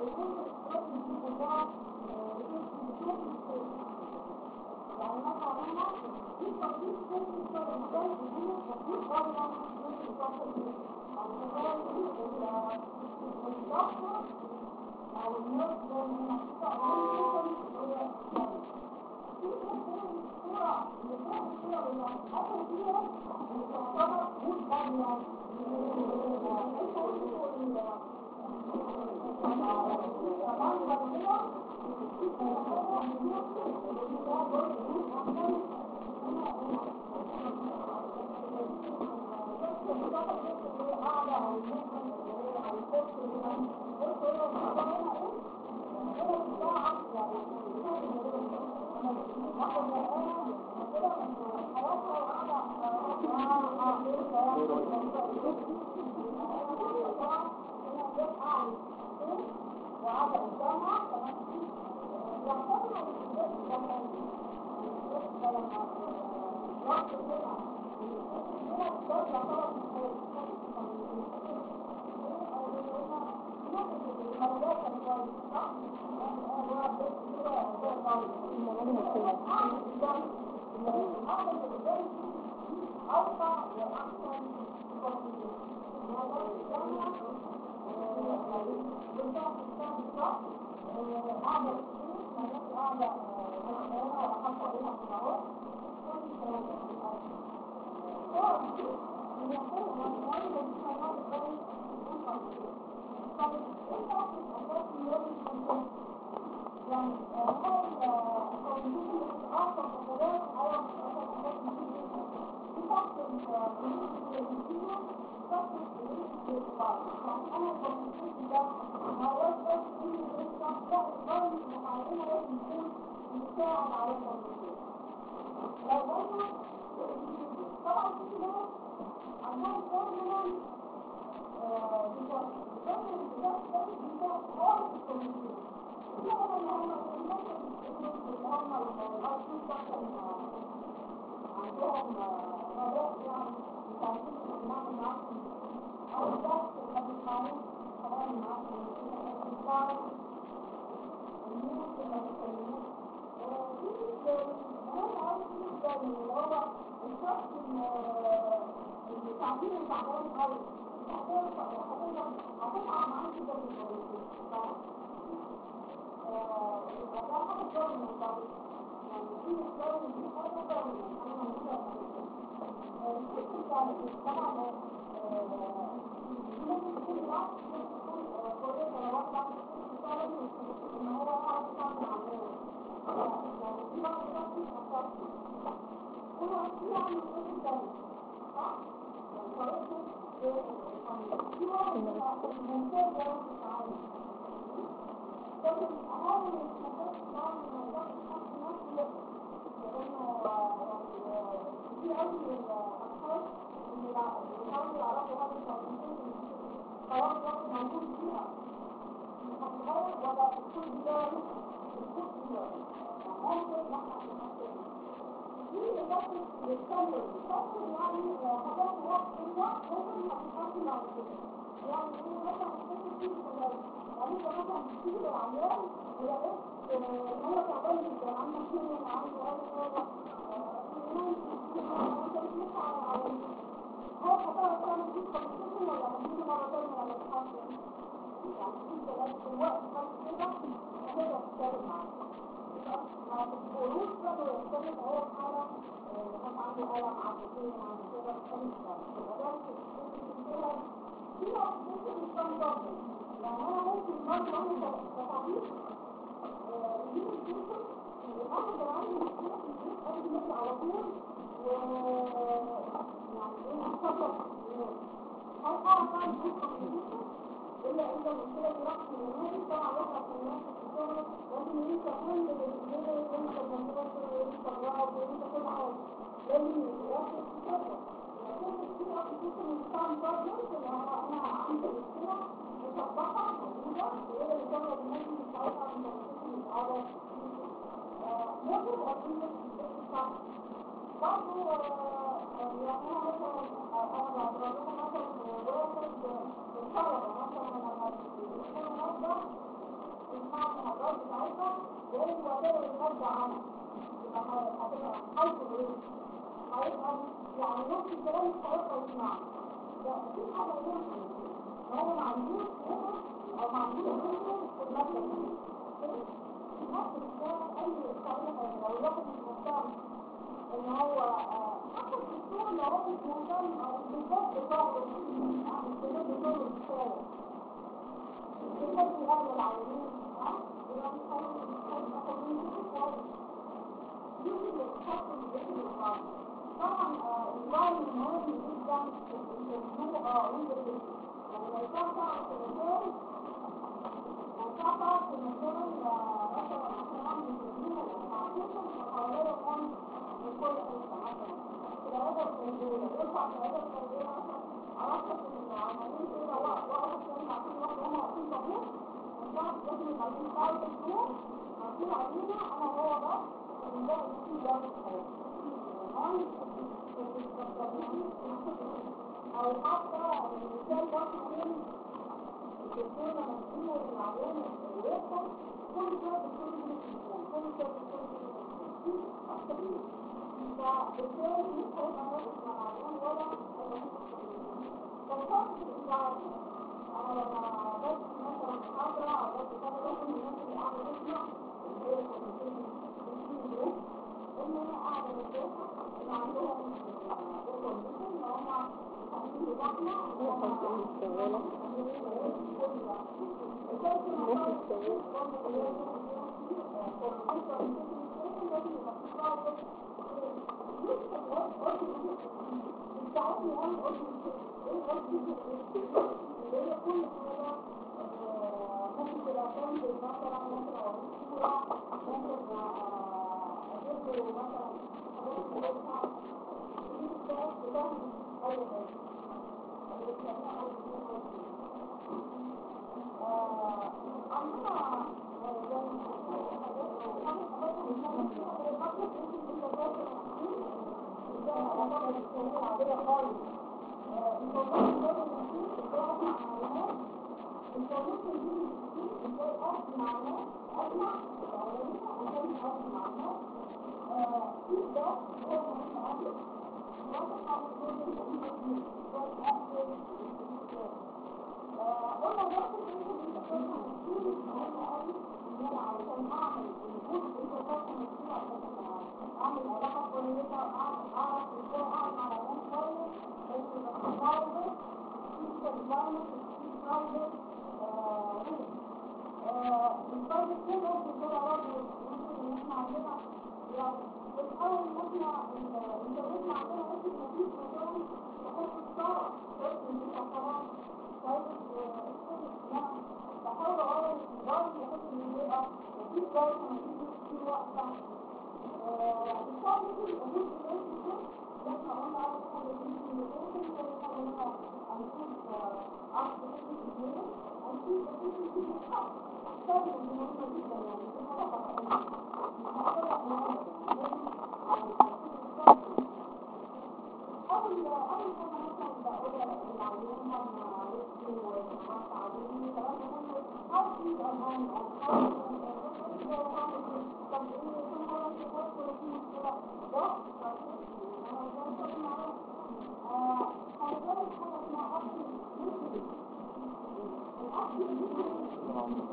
Speaker 1: يعني مثلا هنا في تطبيق كل الشغل مجال جديد تطبيق بره كل الشغل او مجال الضغط او الناس اللي محطوطه عليهم هي في صورة اللي فيها الصورة اللي حصل فيها اللي تعتبر مش بانية وعلى قدامها كمان يعتبر لما لما وقت كده هنا ده يعتبر أوقع وأحسن قاعدة قاعدة وحاطة بينها في العروض يعني هو التوجيه أصلا الحاجات أو في تحت الكمية تحت الإنسان يعني أنا التوجيه ده ما هوش بس إن الإنسان لا الضرب المعينة لازم يكون مساعد على التوجيه لو قلنا طبعا في ناس عندهم فورمولا بتاع بتاع بتاع بتاع خالص التوجيه التعبير تعبان قوي هتطلع معاك كده Thank you. بنعمل ايه الثاني صح؟ يعني طريقته في القانون في واحد ممتازة في التعامل لكن أحاول الممتاز في التعامل ما يقدرش يحط نفسه لأنه يعني كتير قوي من الأشخاص اللي بيحاولوا يعرفوا هذا التعليم خلاص واحد موجود فيها هتتغير ولا الكل بتاعي الكل بتاعي ممكن نحن نحسن دي بس يتكلم يتكلم يعني حاجات واحدة ممكن هتتحسن بعد كده يعني ايه مثلا الست دي كلها يعني انت مثلا بتيجي العيان ولقيت ان هو تعبان جدا عنده سنين عنده اي حاجه هو هتعرف تعمل دي كونسيشن ولا هتيجي مرة تانية ولا تحسن يعني انت بس في الوقت بس كده هتقدر تتكلم معاه ما تقولوش كده يتكلم هو في حالة كان عنده ألم عنده فين عنده كده تتكلم يبقى ده كده في ناس ممكن يكون ضغط يعني أنا ممكن برضه أنا كطبيب يجيب الجسم وأنا كان عندي مشكلة في الجسم أجي مثل على طول و يعني ايه أتصرف هل أعرف أعمل جسم من الجسم إلا إذا المشكلة دي راحت من النادي طبعا يطلع في الناس في الشغل لازم ينسى كل اللي ينسى المنطقة وينسى الرعب وينسى كل حاجة لازم يركز في كده لكن كتير أوي جسم الإنسان برضه إن أنا عندي مشكلة مطبقة موجودة وهي اللي بتغلب الناس اللي بتاعتها من المشاكل الأعراض ممكن أقول لك برضه يعني أنا مثلا أنا بعتبرها مثلا واحد الطلبة مثلا لما يكون مادة تسمع المحاضرات بتاعتها وهو كده يرجع عنها يبقى هتبقى حيث ايه؟ هيبقى يعني نفس الكلام مش هيبقى يسمع ده في حاجة يمكن هو ما عندوش هنا أو ما عندوش هنا في المادة دي نفس الكلام أي طريقة لو الواحد مش مهتم ان هو حتى الدكتور لو هو مش مهتم او بالذات بطاقه يعني بالذات بطاقه الشارع بالذات بهذا العيانين ها يبقى مش هيبقى مش هيبقى خليني كويس يجي يتحسن باسم الغرب طبعا الوعي مهم جدا الانترفيو اه انترفيو يعني لو كان تعرف في مكان لو كان تعرف في مكان مثلا عشان اعمل انترفيو مع بيشنت فقرروا ان من كل حته مثلا العياده الفرديه يرفع في العياده الفرديه مثلا عرفت ان العمليين كده وقفوا كانوا عارفين واحد هم واقفين طابور وكان لازم يبقى عايزين خالص الدكتور عارفين علينا انا وهو بس ونلاقي في ده او حتى المثال ده كمان الدكتور لما تجيله العيان ويدخل كل شويه الدكتور يجي التليفون كل شويه الدكتور يجي التليفون فبالتالي مش هيبقى مركز مع العيان ولا هيبقى فالفرق في الإشعاعات أنا لما بس مثلا محاضرة أو بس كذا لازم الناس اللي قاعدة تسمع اللي هي الكوميتين دول إن أنا قاعدة بشوفها إن عندهم كونديشن إن هم عاملين لوحدنا بتساعدني أنا قلت إيه قلت اللي هي كل حاجة ممكن تبقى تنزل مثلا ممكن أوريك صورة ممكن أجيب له مثلا حاجات كويسة دي بتاعت بتعمل أي حاجة اللي بتعملها أول عندنا قلنا برضه عشان اعمل الوجود انت اعمل علاقه كويسه اعرف ازاي اعمل على ناس كويس بس يبقى برايفت في انفايرمنت في برايفت البرايفت كده برضه كده برضه ممكن ان احنا عندنا يعني بنحاول ان احنا الانترنت عندنا ماشي مفيش مكان نحط الصورة بس ان انت طبعا طيب انا بحاول اغير الجوال بحيث ان يبقى مفيش جوال مفيش في وقت ان شاء الله ممكن يبقى جزء من الكورس ده احنا قلنا اول حاجه في الكوميونيكيشن ثاني حاجه ان احنا هنشوف عرض تكنيك الدنيا هنشوف تكنيك الدنيا احسن من مهمه جدا يعني دي حاجه أول أول حاجة مثلا بقولها للعيانة مع رزقي ومعرفة عدوي كلام كله how to be at home and how to go home طب إيه كل مرة في فرق ولا في مشكلة ده أنا زي ما قلت معاك هنتكلم حاجة اسمها أكل الأكل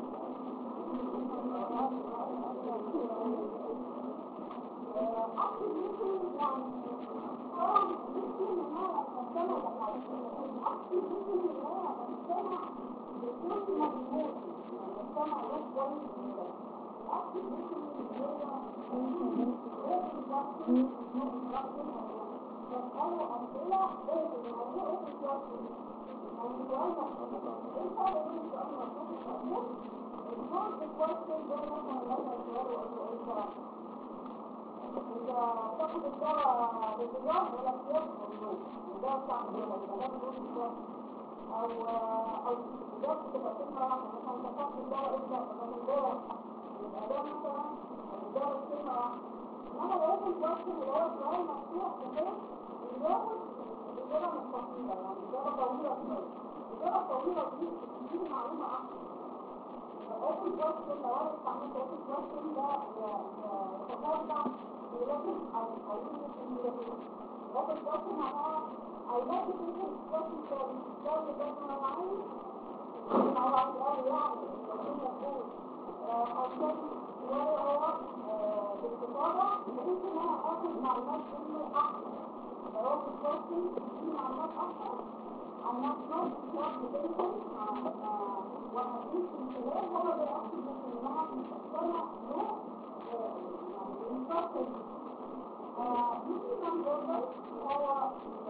Speaker 1: أكل ممكن يعني طبعا ممكن إن أنا أستمع لحاجة الأكل ممكن إن أنا أستمع بكل مجهود يعني أستمع له كويس جدا الأكل ممكن إن هو غير الوقت إنه الوقت بسأله أسئلة غير الموضوع غير الوقت يعني سؤال مفتوح إيه الفرق بين السؤال المفتوح والمفتوح؟ الفرق الكويستشن ده مثلا لما السؤال وأقول له أنت إذا تاخد الدواء بالرياض ولا اختيار النوم الدواء بتاع الرياض إذا ده بدون اختيار أو أو الدواء بتبقى كلمة واحدة مثلا أنت تاخد الدواء إمتى فده الدواء يبقى ده مثلا الدواء كلمة واحدة إنما لو يكون الكويستشن اللي هو السؤال مفتوح بحيث الإجابة الإجابة مش طويلة يعني الإجابة طويلة شوية الإجابة الطويلة دي بتديني معلومة أحسن open question لو انا استعملت open question ده يتتبع related او او related open question معناها I like to do question study study ده انا عايز او عايز اقول يعني لكن يقول عشان شوية هو باستفاضة بحيث ان انا اخد معلومات منه احسن open question دي معلومات احسن عن نفسه واحد بينهم وهديك الكلام هو ده أكتب ممكن إنها تستمع له يعني بنفصل يجي نمبر هو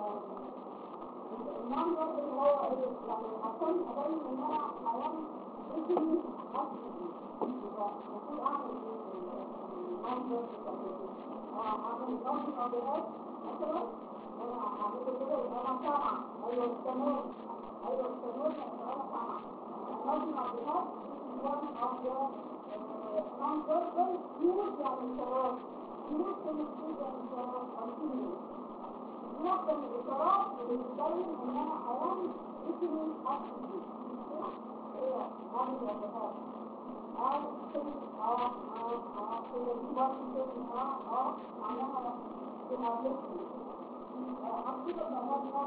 Speaker 1: النمبر اللي هو ايه يعني عشان أبين إن أنا حيوان اسمي أكتب يبقى المفروض أعمل ايه النمبر أعمل نمبر أبيات مثلا أنا أعمل كده يبقى أنا سامعة أيوه استمر أيوه استمر أنا سامعة لازم أعرفها one of the non-verbal cues يعني إشارات cues بنكتب يعني إشارات continuous نوع من الإشارات اللي بتبين إن أنا حيوان اسمي أكتب هي هذه الوظيفات أو كلمة أه أه أه كده دي برضه كلمة أه أه معناها تهاجمني أكتب معناها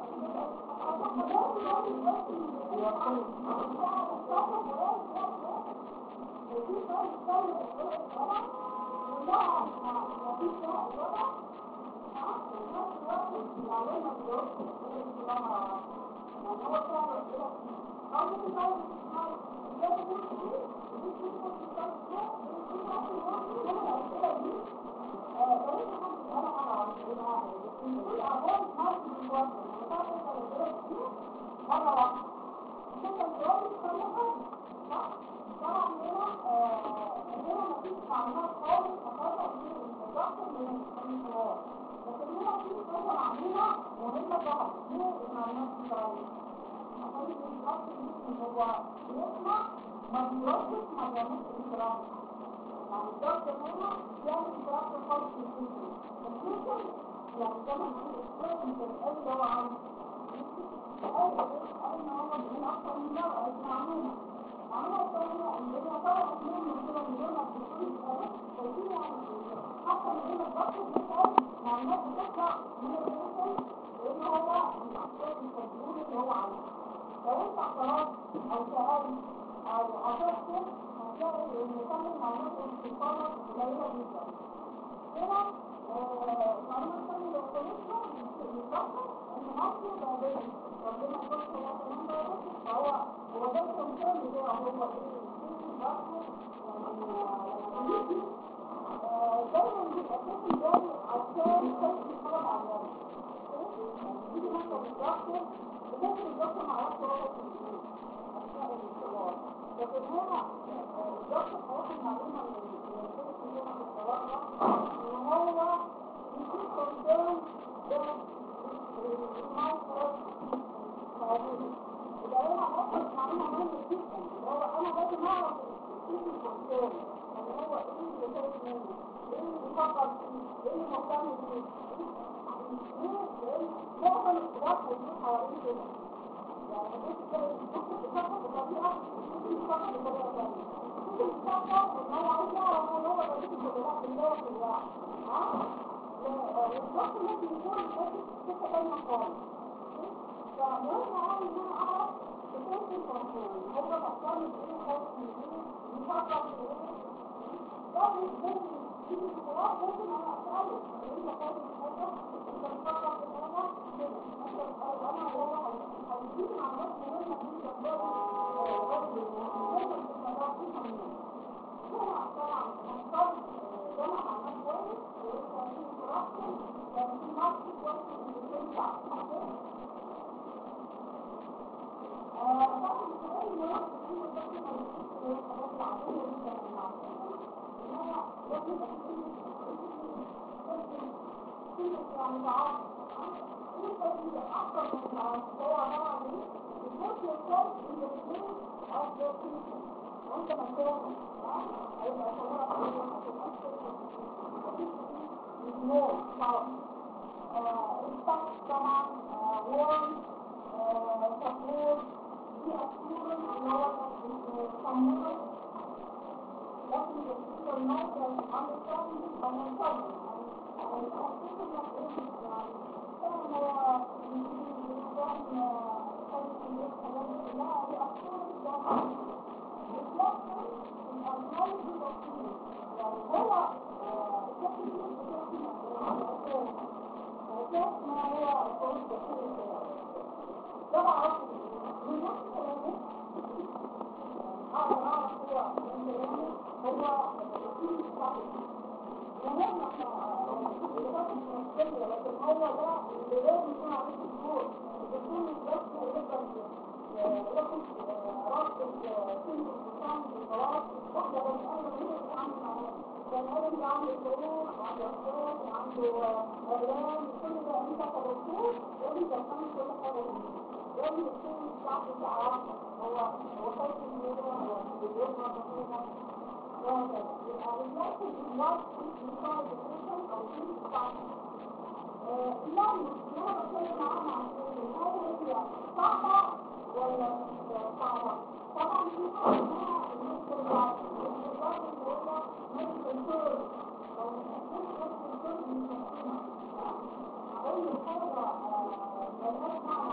Speaker 1: أول حاجة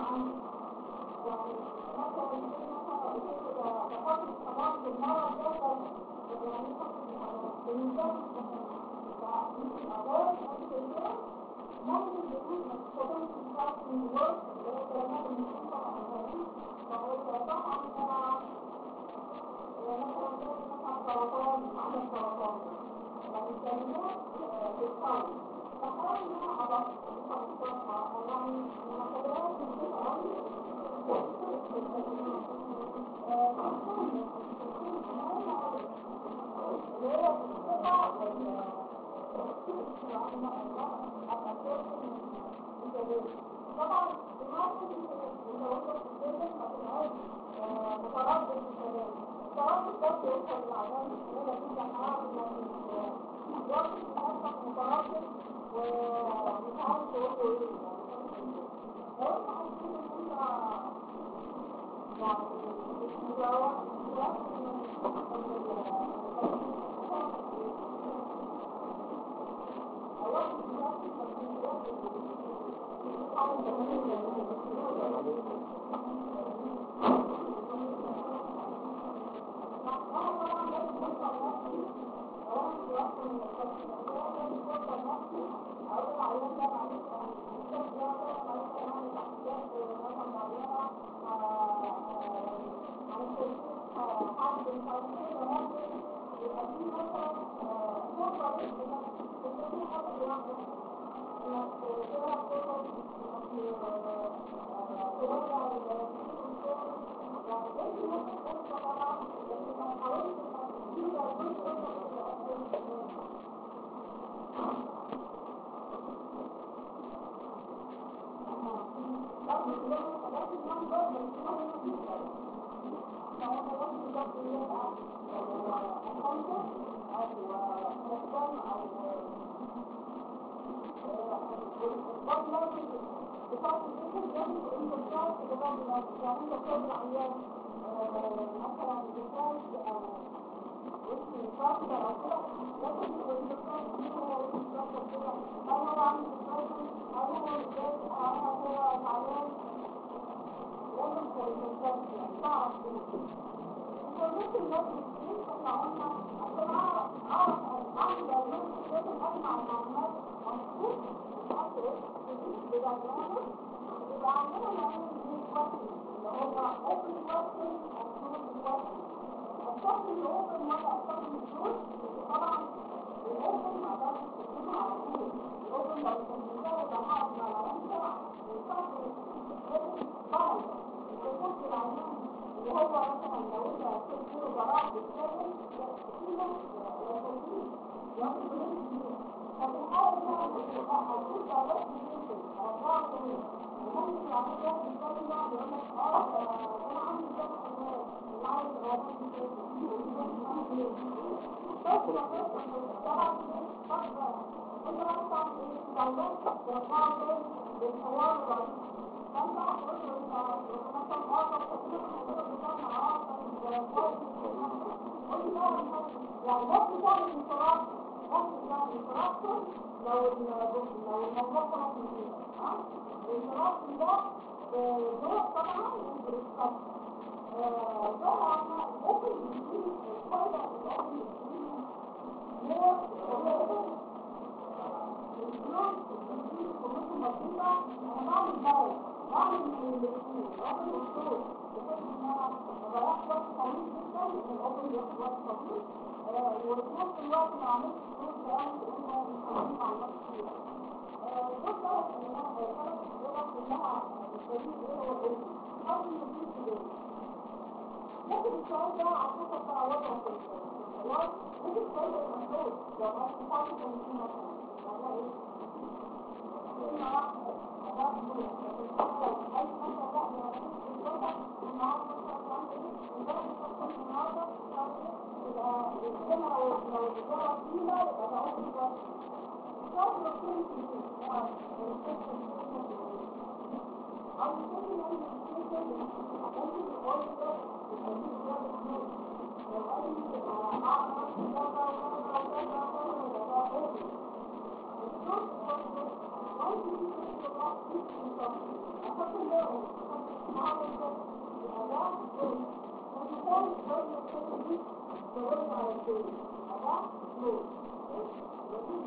Speaker 1: Thank you.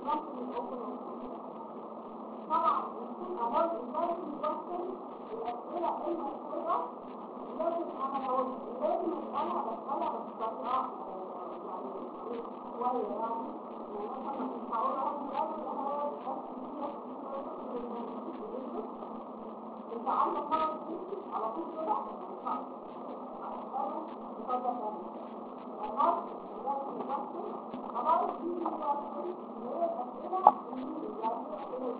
Speaker 1: ممكن يبقوا طبعا أمر إزاي يوصل الأسئلة المشهورة لازم أنا لو لازم أسألها بسألها بطريقة يعني شوية يعني يعني مثلا مش هقولها من الأول أنا أنت عندك مرض جنسي على طول كده صح اتفضل أمر إزاي يوصل أمر دي يوصل اللي هي الأسئلة اللي يعني الأسئلة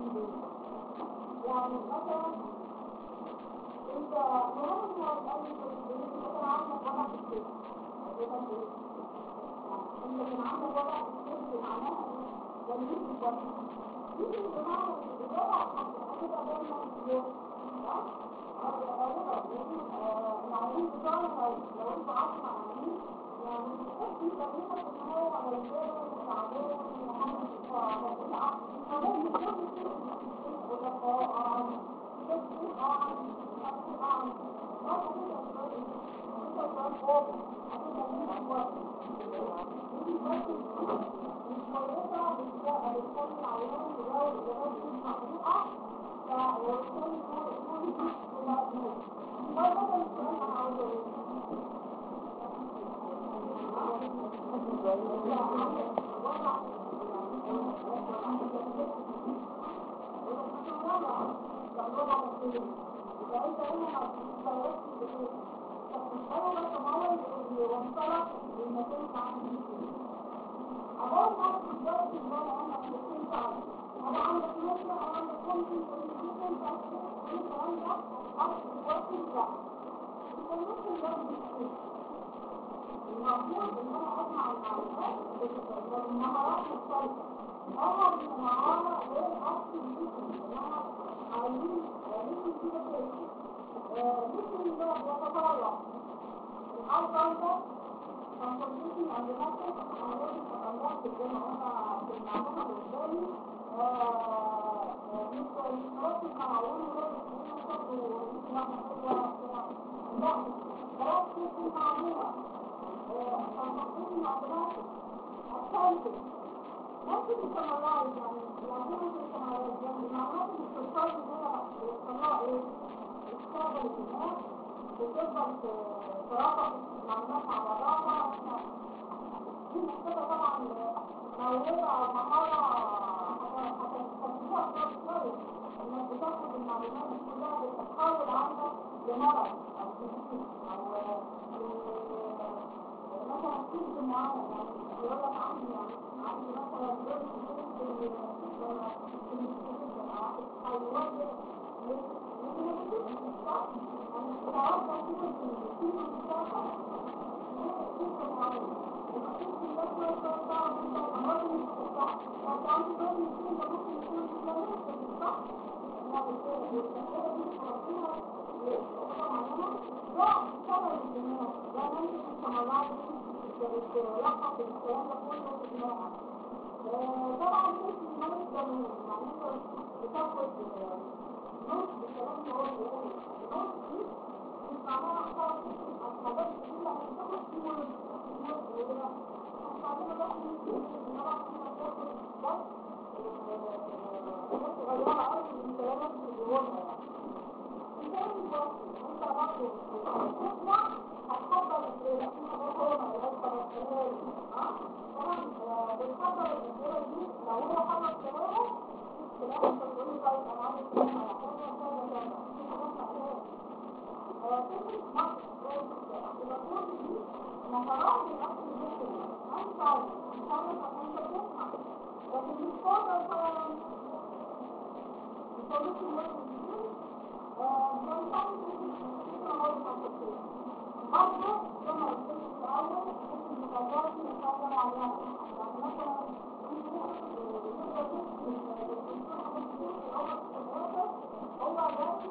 Speaker 1: يعني مثلا انت مهم هو الأول مثلا عندك وضع في السجن مثلا ايه؟ انت كان عندك وضع في السجن معناها ايه؟ جميل جدا يجي بمعنى الإجابة هتبقى دايما يوم صح؟ هتبقى غالبا لأن العميل بتاعنا لو لو انت عارف عميل يعني تحس تقريبا ان هو غلبان وتعبان وحاجة هتبقى فممكن يكون يقول لك اه اه يقول اه اه اه ما هتبقى شوية هتبقى شوية فوق هتبقى مين أكبر دي بس مش كويسة بتلاقي بتخلي العيان يجاوب إجابات مش محقوقة فوالتالي هو يكون في مجنون ده مثلا السؤال أنا عاوزه المفروض ان انا اسمع المعلومات بالمهارات مختلفة اول مهارة غير اصل انما عايزين عايزين كده مثل ده بيتطور الأول ده consultation and method analysis conducted زي ما قلنا في المعلومة اللي قدامي مش المرات التعاون غير المنطق والإسلام حلوة لا خلاص في المعلومة consultation and method الثالث ممكن السمرايز يعني يعملوا في السمرايز يعني المعلومات اللي بتوصل لنا بيوصلها ايه؟ بتشتغل الناس بتفضل ترابط المعلومات على بعضها دي محتاجة طبعا موهبة أو مهارة هتستخدموها في كويس انك بتاخد المعلومات دي كلها بتتحول عندك لمرض أو جديد أو مثلا كيس معين يعني يقول لك عندي يعني عندي مثلا دول في الحيوان لكن الكيس مش صح يعني الحيوان ده كيس الكيس مش صح كيس معين الكيس ده كويس صح انت الامراض مش صح انت عندي دول الكيس ده ممكن يكون مش صح يعني الاسئله دي بتوصلها لنقطه معينه ده سبب الدماغ ده ممكن السمرات بتلخص الكلام ده كله في دماغك طبعا في دماغ الجميل يعني انت بتاخد نص الكلام اللي هو بيقوله نص دي مش معناها خالص الحاجات دي لما بتاخد فيه نص وكده مش معناها بس ان انا بتاخد بس حاجات صغيره قوي من الكلامات اللي بيقولها يعني انت انت برضه بتسمع هتحضر الاسئله في حاجات هو ما يقدرش يسالها ها طبعا بتحضر الاسئله دي لو هو خلص كلامه كلام انت تقول له طيب انا عايز كلام على كذا كذا كذا في حاجات معناها فكره مصر المفروض دي مهارات الاكل الجسدي انت مش عارف انت بتسمع لكن مش قادر فعلا بتقول لك برضه زي ما قلت لك في الاول ممكن الموضوع دي نتكلم عليها يعني مثلا هو جاي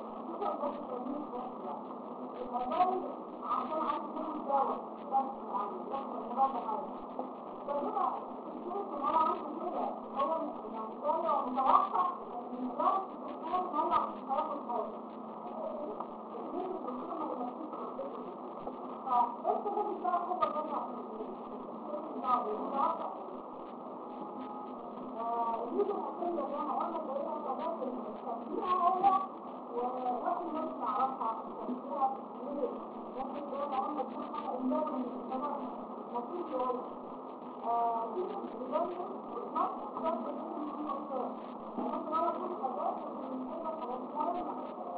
Speaker 1: الموبايل عشان عايز يكون دواء بس يعني بس المرضى حاجه فهنا الشيخ ان هو عايز كده هو يعني دواء متوقع من ذات الدكتور ان هو هياخد حاجه انت ممكن تاخد خبر منها الحدود الأساسية اللي أنا قلنا اللي هي الحاجات اللي بنسميها هي وإحنا مش نعرفها بنسميها ليه؟ ممكن تقول لما تكون حاجة إنجاز من السبب مفيش يقول دي بداية نص حاجات بتكون في منطقة ممكن أنا أقول حاجات من حاجة حاجات مهمة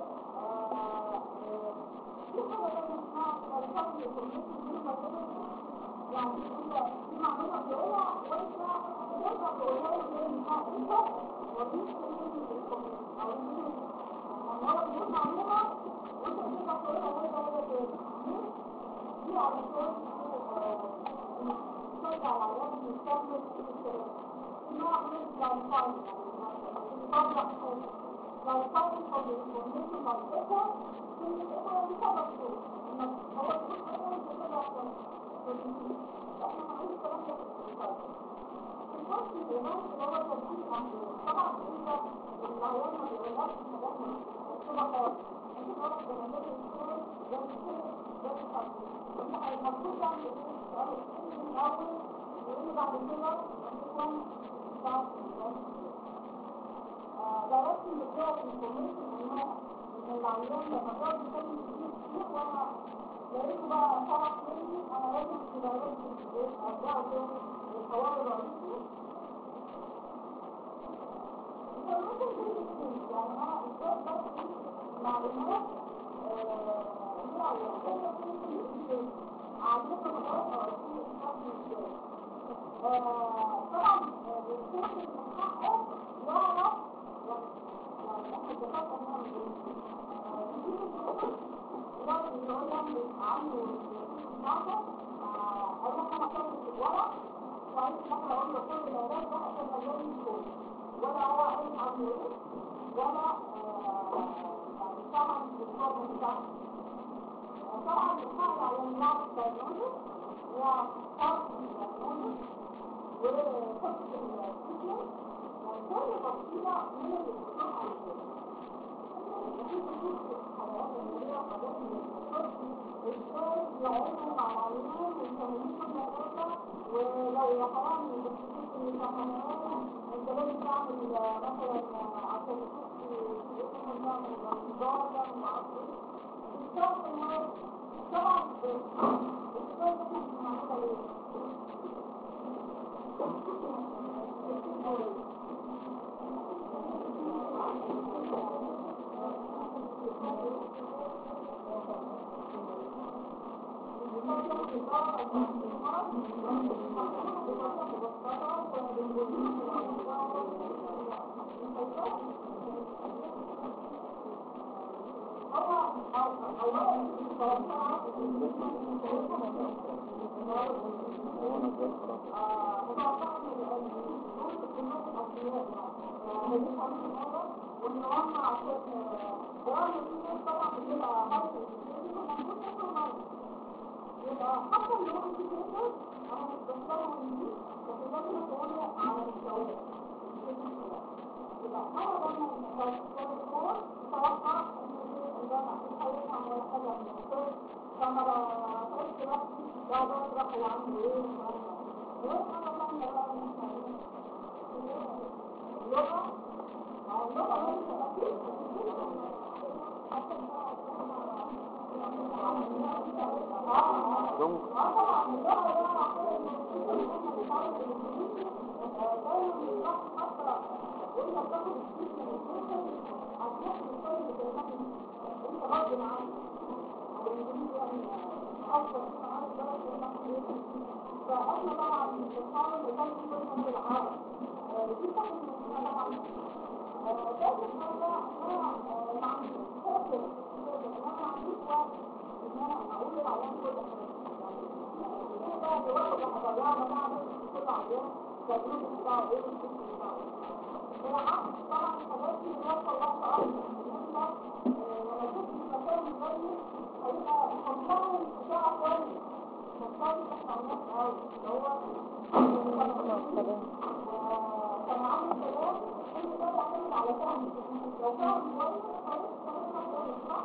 Speaker 1: في حاجة تانية اسمها الشكل الكوميونيتي دي مثلا يعني انت في معلومة تقولها وانت تقدر تقولها له انت انت وديك الكوميونيتي او الكوميونيتي يعني هو بيقول معلومة وانت تقدر تقولها وانت هي تاني دي علشان ترجع العيال تستخدم في الكلام في نوع من الكلام يعني لو صار الكوميونيتي منطقة هو بسبب انك هو يكون حاجة كده احسن احنا عايزين الكلام ده في الفصل الإمام اللي هو تركيز عندنا طبعا انت العيال ما بيقولهاش حاجات مكتوبة خالص انت خلاص بنعمل الصور ده الصور ده الفصل انت المفروض يعني ايه سؤال السن الأول وإيه بعد كده هتكون بتاعت درست المجال في الكوميشن انه ان العيان لما جاب يسمي كتير كتير وانا لقيته بقى طلب مني انا لازم في درست البيت ارجعه تاني للحوار الرئيسي الكوميشن دي كتير يعني انا ازاي بدي معلومات هي الوحيدة في الكوميشن عادة مجال رئيسي بشكل ازاي طبعا بيكون من حقه يعرف يعني احنا اتفقنا نعمل ايه؟ نجيب الدكتور لازم يقول لك عنده معنا اول حاجه كانت في الورق وعايز مثلا اقول له كل العلاج ده عشان العلاج يكون ولا هو عارف عنه ايه ولا يعني طبعا الدكتور بتاعه طبعا بنحاول على النوع الدايجنوز وفرق الدايجنوز وفرق الفيديو كل تفصيلة من الدكتور عايزاه وفي خصوص الحيوانات اللي هي حاجات من الدكتور ازاي يعينوا مع العيان ويسميهم مدرسة ولو يا حرام بتشوف الامتحانات انت لازم تعمل مثلا عشان تشوف في اسمه تعمل انتظار تعمل معرفش ايه الشرط انه طبعا الدكتور دي معمولة ليه؟ وان هم عشان برامج الناس طبعا بتبقى حاجه المفروض ياكلوا ميه يبقى حتى اللي هو في كده انا مش بستخدم دي بس لازم اكونه على مستوى يبقى انا لما بستخدمه اتوقع ان ده هيحاول على حاجه من الصوت فانا بحس نفسي ده بشرح هو عنده ايه غير انا لما بقى اللغه اللغه ليس اكيد
Speaker 2: دونك
Speaker 1: فاحنا طبعا بنحاول نكون كل العالم دي طبعا طبعا لازم حاجه انا ما عنديش فاكر انا ما عنديش وقت ان انا اقول للعيان كل حاجه بقى دلوقتي لما ضيعنا بعمل كل عيان تجربة بتاعه ايه والفكر بتاعه بالعكس طبعا الحاجات دي بنوصل لها اكتر ان انت لما تشوف المكان الجاي هيبقى كومباين بتاعه كويس كومباين تحت الناس قوي اللي هو كان عامل كلام كل ده يعتمد على فهم لو فهم كويس خلاص كلامنا كويس صح؟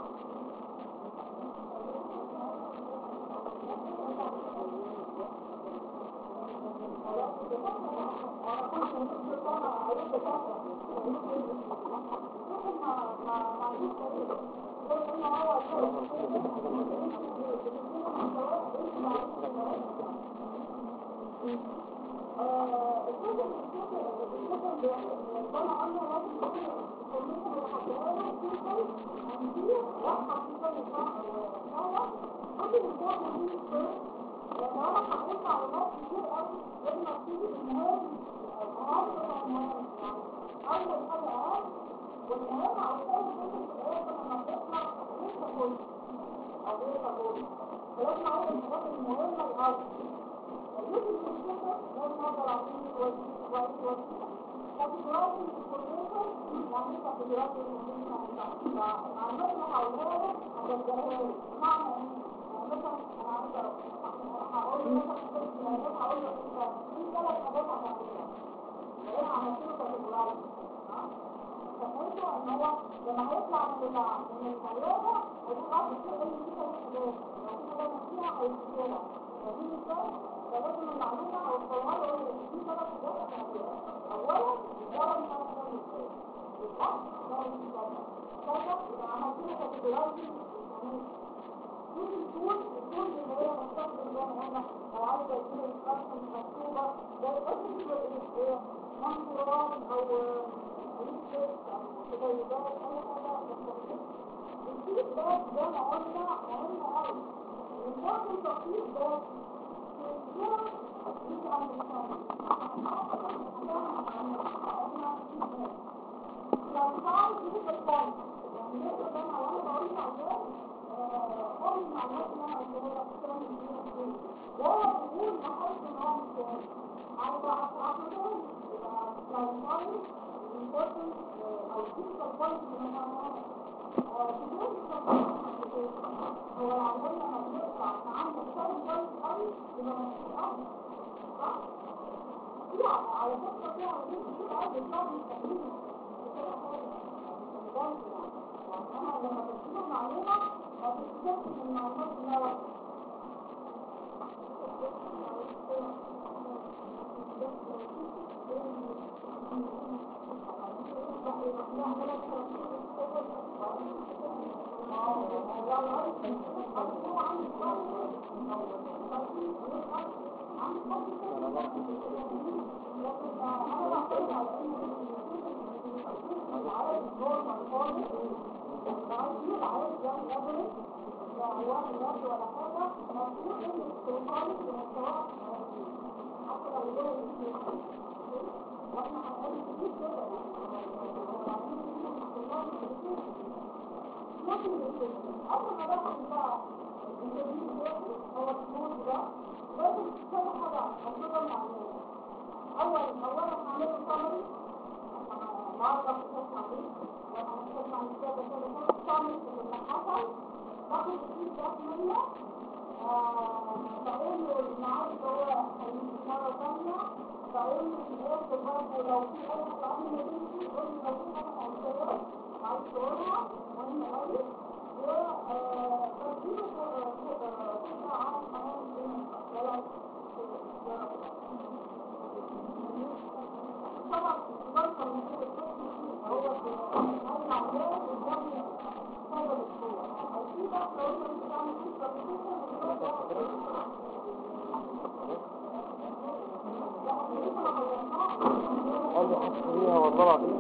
Speaker 2: قال حسنيها والله العظيم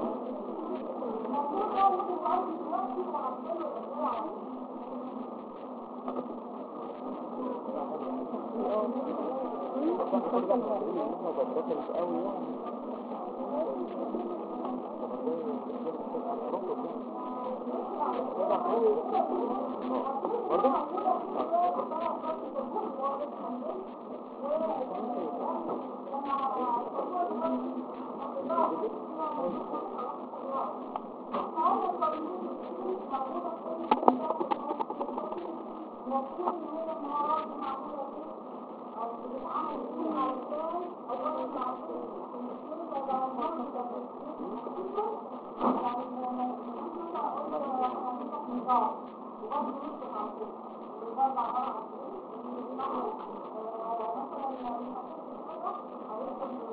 Speaker 2: قوي يعني برضه
Speaker 1: Thank you.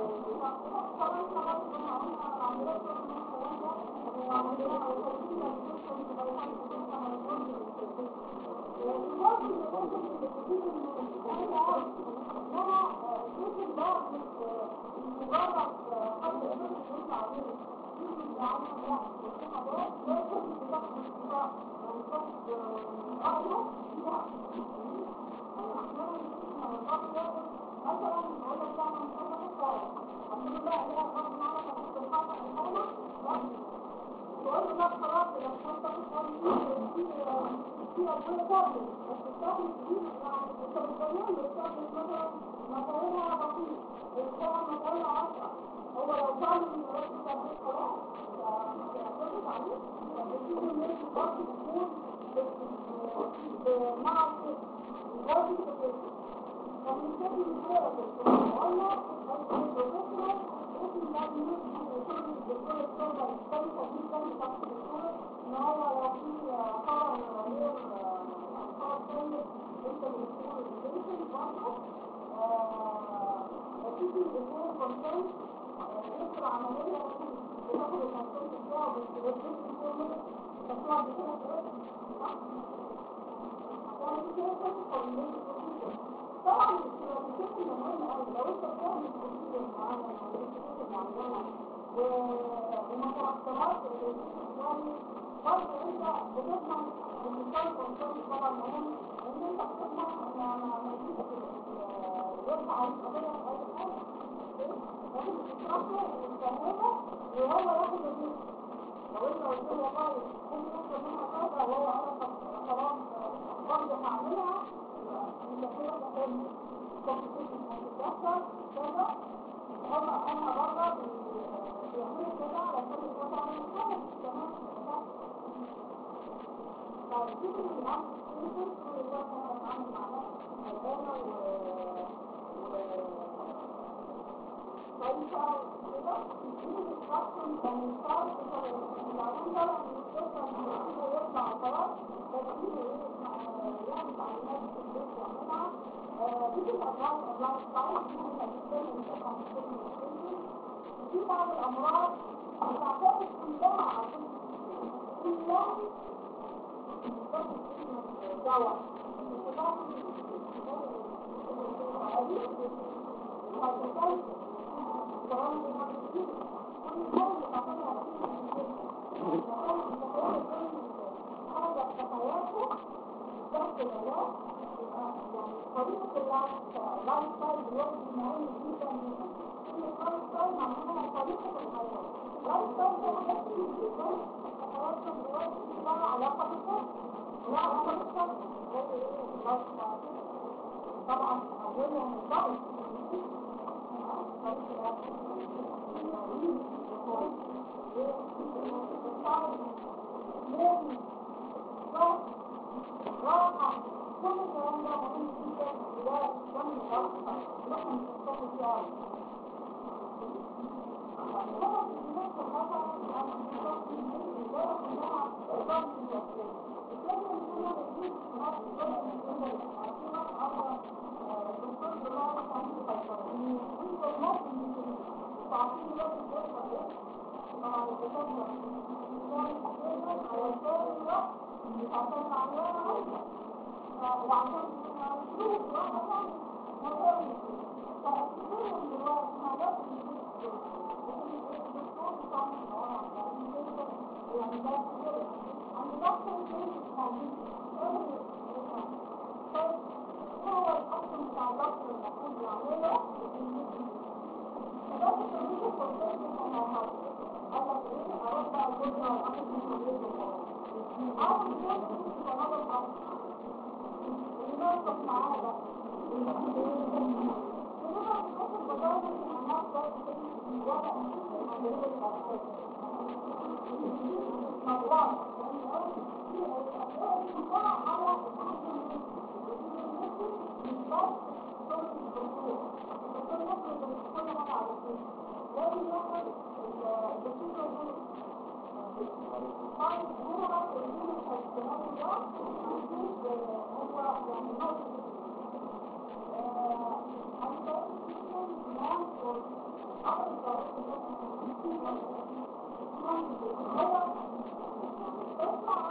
Speaker 1: Thank you.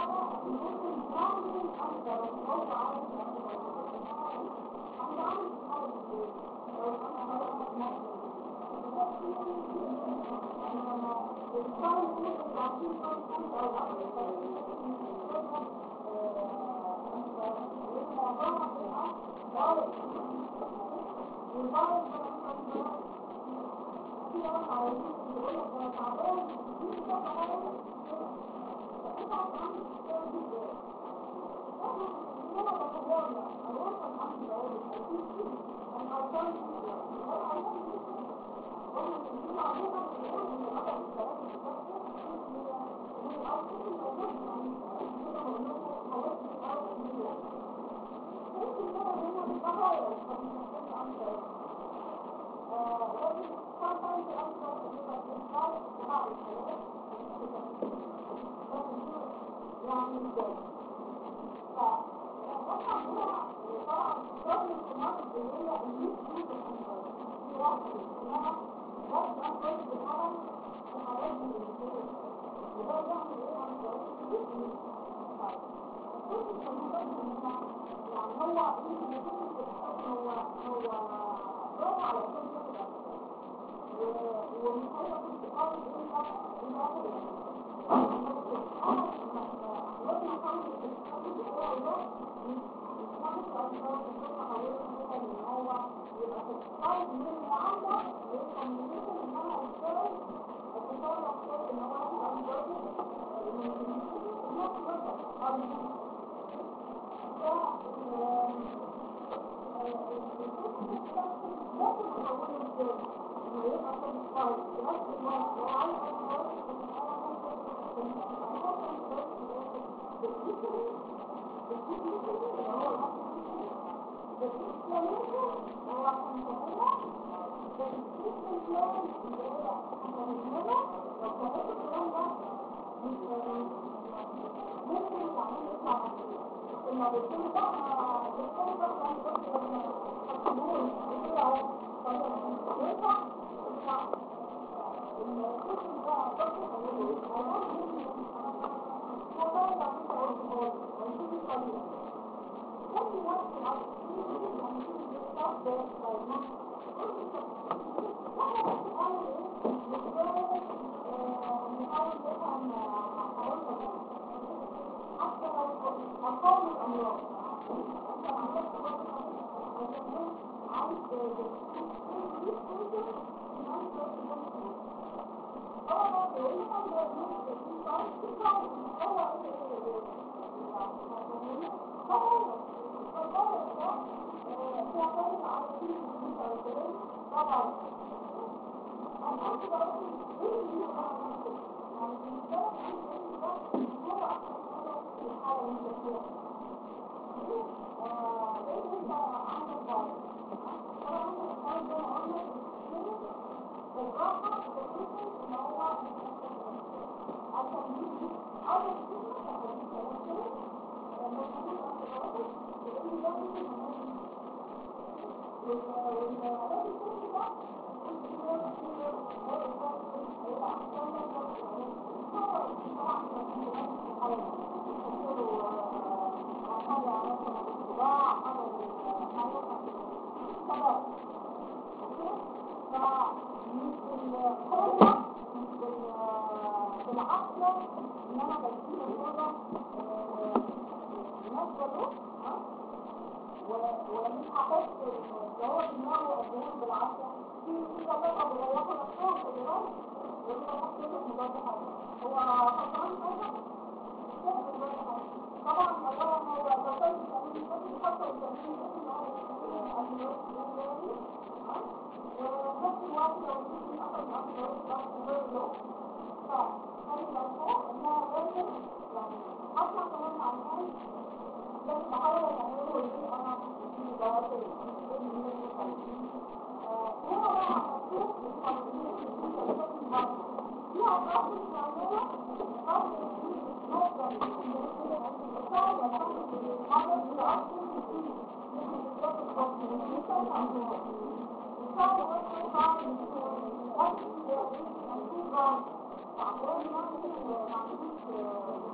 Speaker 1: Thank you.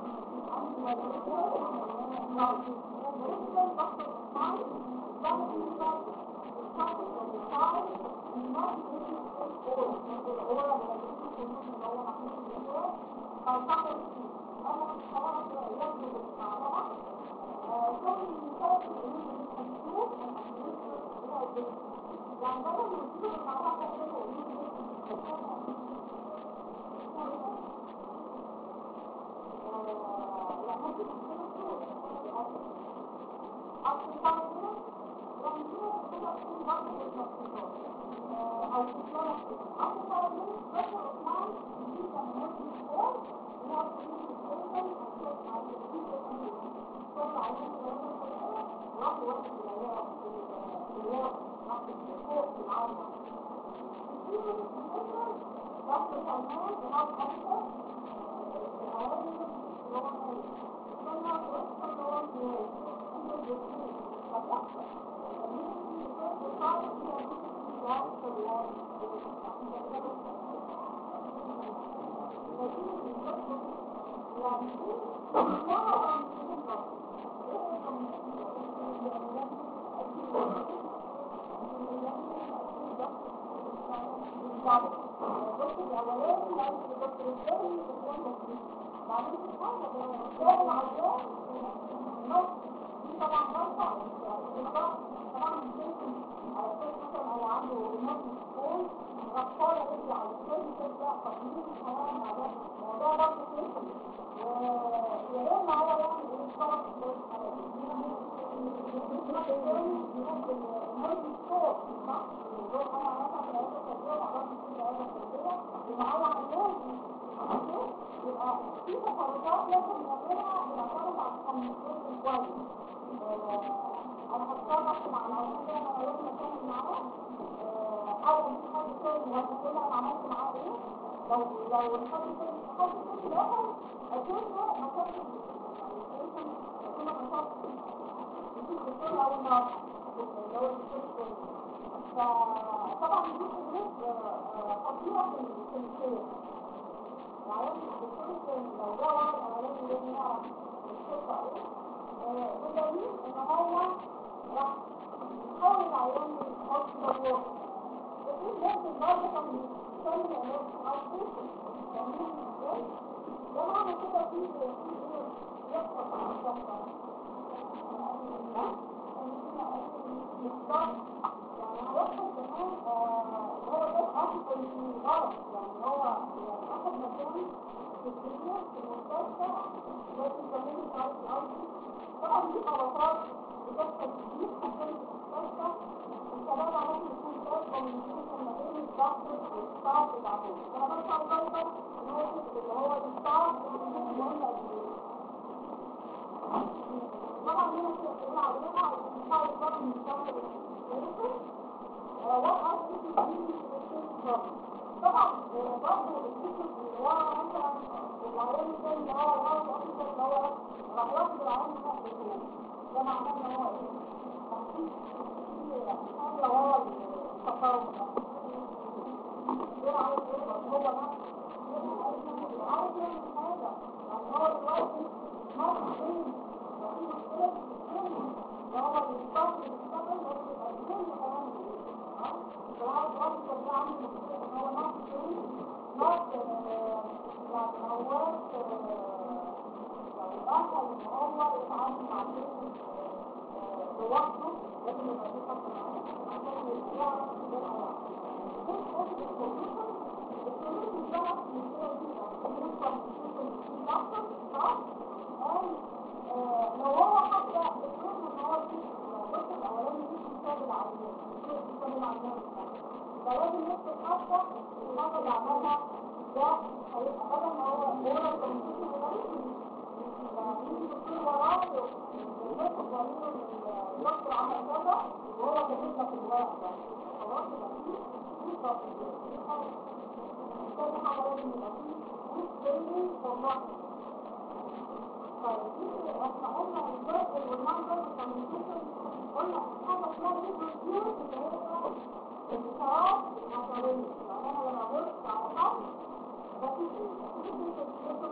Speaker 1: Thank you.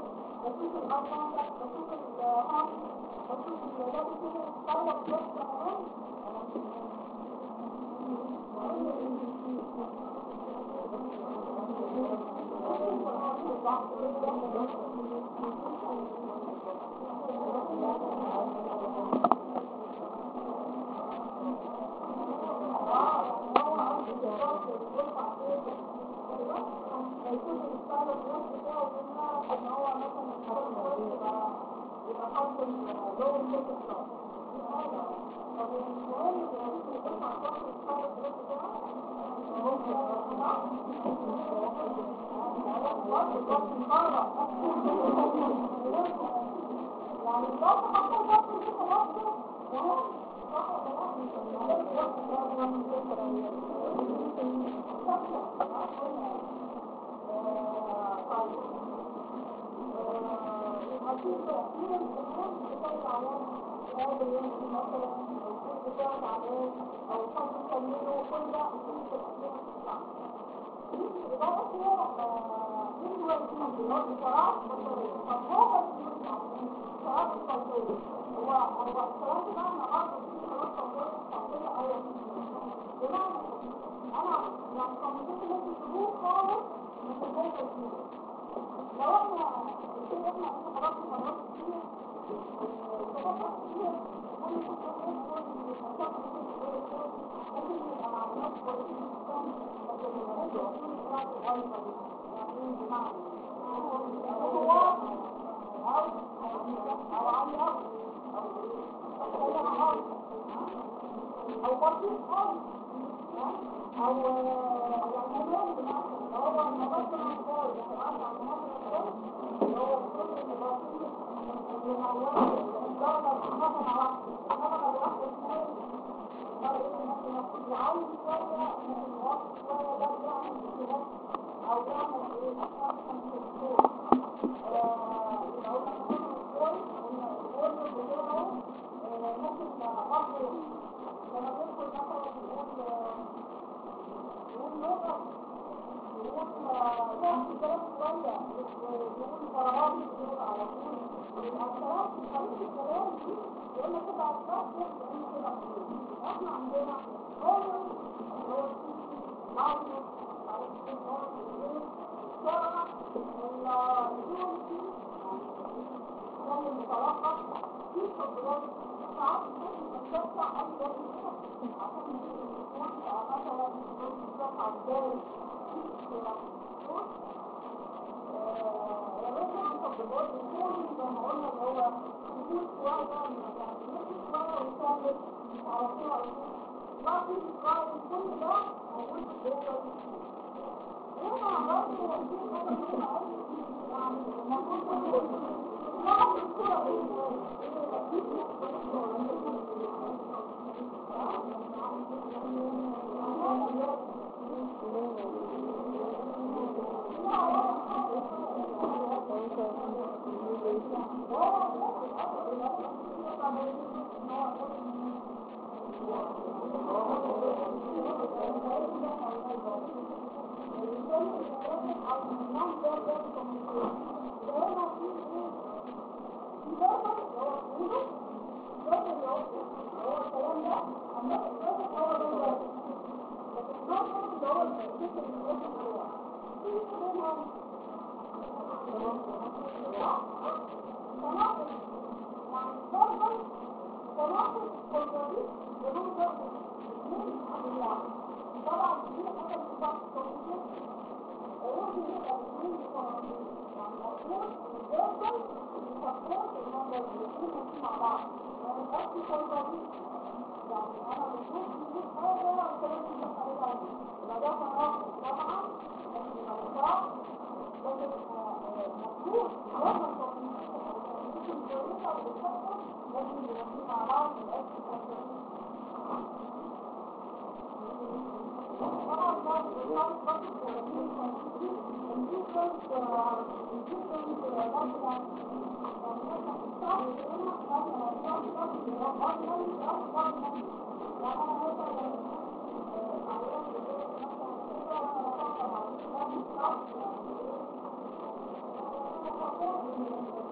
Speaker 1: بشوف الأرقام ده بشوف الهام بشوف الولاد كده بتطلع بس كمان يكون الإنسان النفس بتاعه منها إن هو مثلا الحرام كويس يبقى يبقى حد لون كده الصعب دي حاجة طب المهم إن ممكن يكون مع شخص الحرام النفس بتاعه يعني الضغط حتى الضغط اللي انت نفسه مهم صح ولا لا؟ انا يعني كمدير ممكن تروح خالص من الجزء الجديد لو احنا الشيء احنا احنا خلاص خلاص كتير الخطوات كتير ممكن تكون ممكن يبقى مع الناس كويسين جدا لكن المهم يكون بتاعت الغلطة دي يعني بمعنى هو أو أو عالي أو أو أو أو بسيط خالص او يعني مهم بمعنى هو المبادئ الأطفال يتعرف عن المبادئ الأطفال هو الطفل البسيط اللي هو الدولة الخطر على الخطر الواحد اثنين فرق ممكن يكون يعلم شوية ممكن يوقف شوية ده يعمل كده أو يعمل إيه أفكار في الدكتور يبقى هو الدكتور الدكتور بتاعه ممكن برضه لما يدخل مثلا يقول يقول لغة يقول يحكي كلام شوية يقول فراغات يقول على طول الأسرار في طريقة الكلام دي يقول لك كده أسرار يحكي كده احنا عندنا هو هو معروف معروف هو سرعة النزول دي يعني المتوقع في قدرات ساعات ممكن تتوقع أكتر من كده عشان يكون مثلا يكون عدال الرجل المفضلات يكون زي ما قلنا اللي هو يكون شوية يعني يمكن شوية ويثابت على طول على طول لكن شوية كل ده موجود جوه هنا برضه في حاجة مهمة أوي يعني المفروض نعرف الصورة Thank you.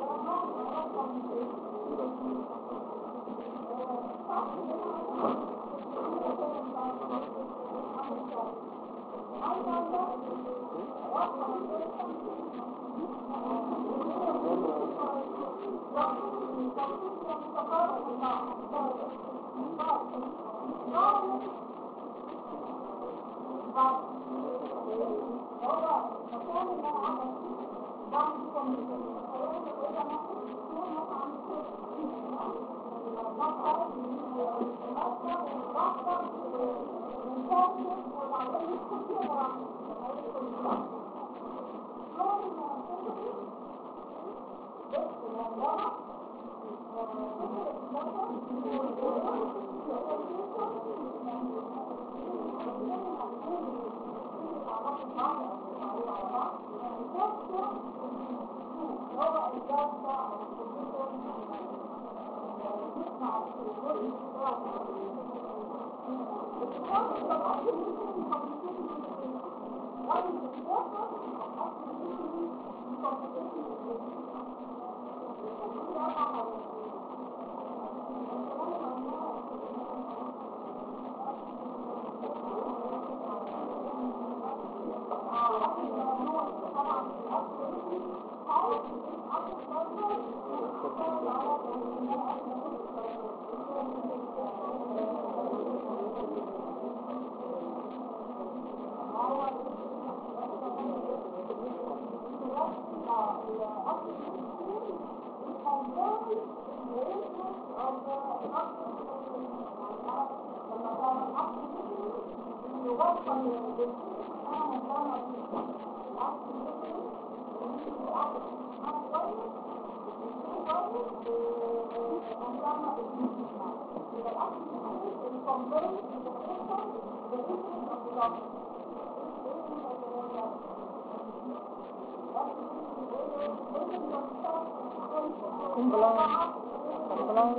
Speaker 2: Kumpulan, kumpulan.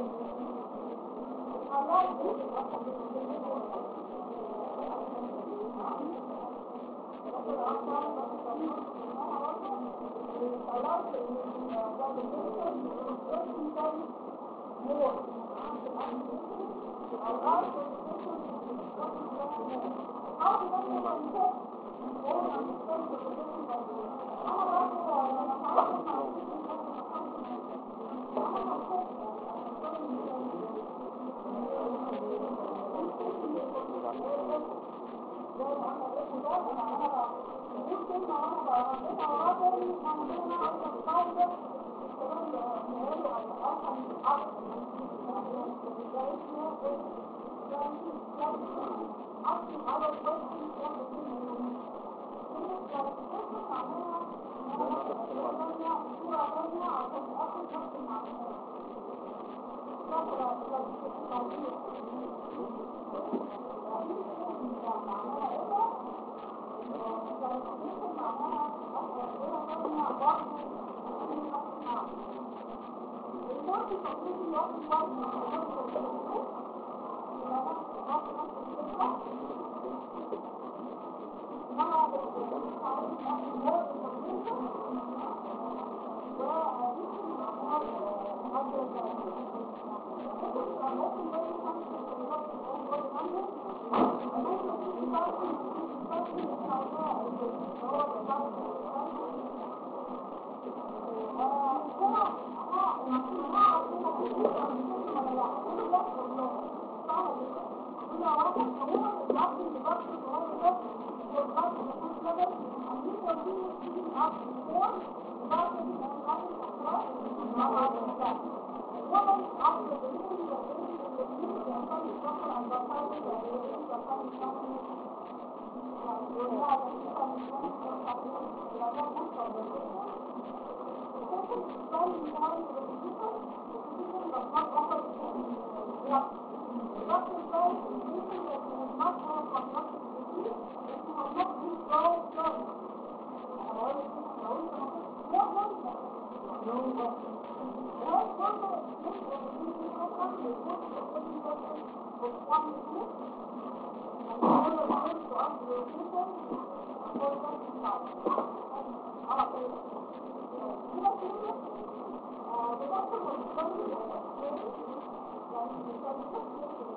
Speaker 1: Thank you.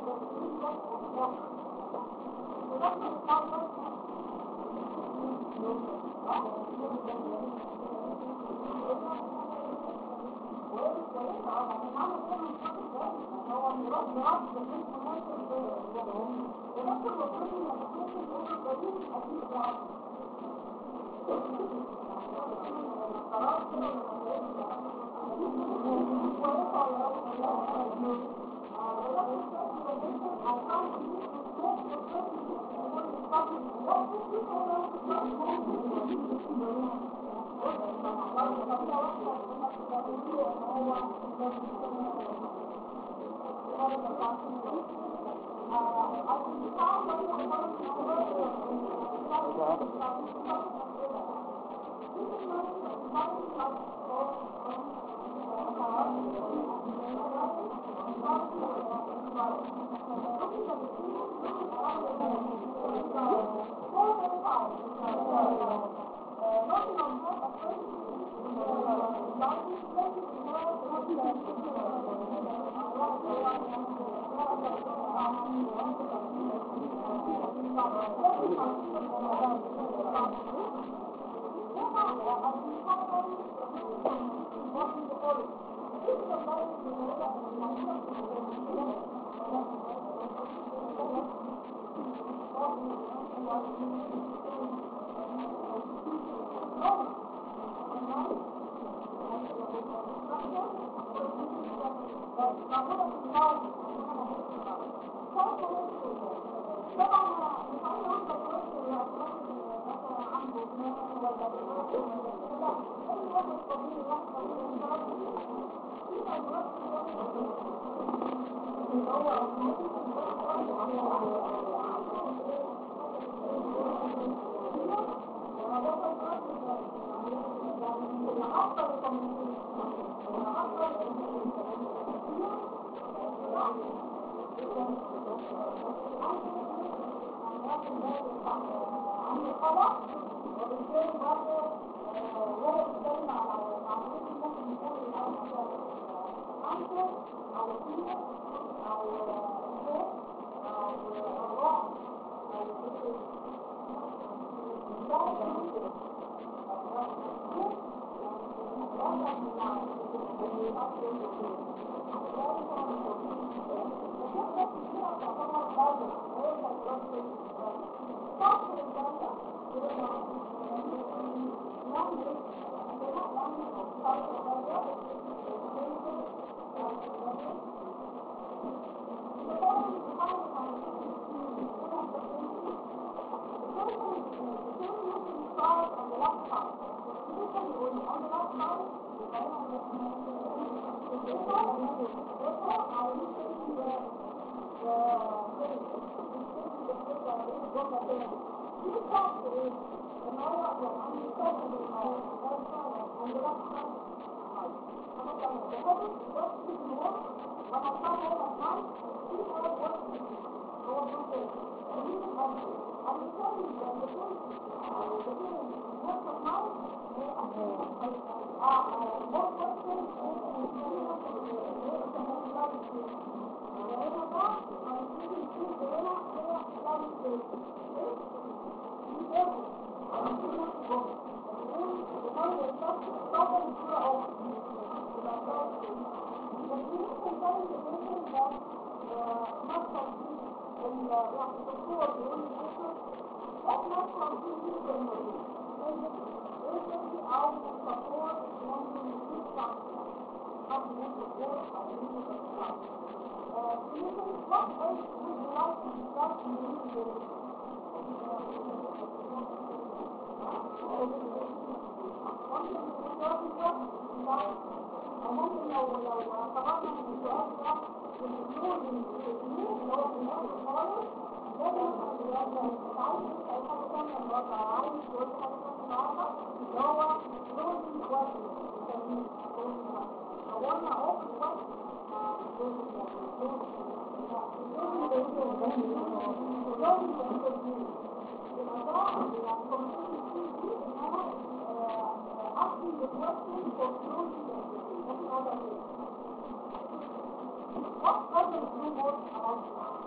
Speaker 1: What other two words about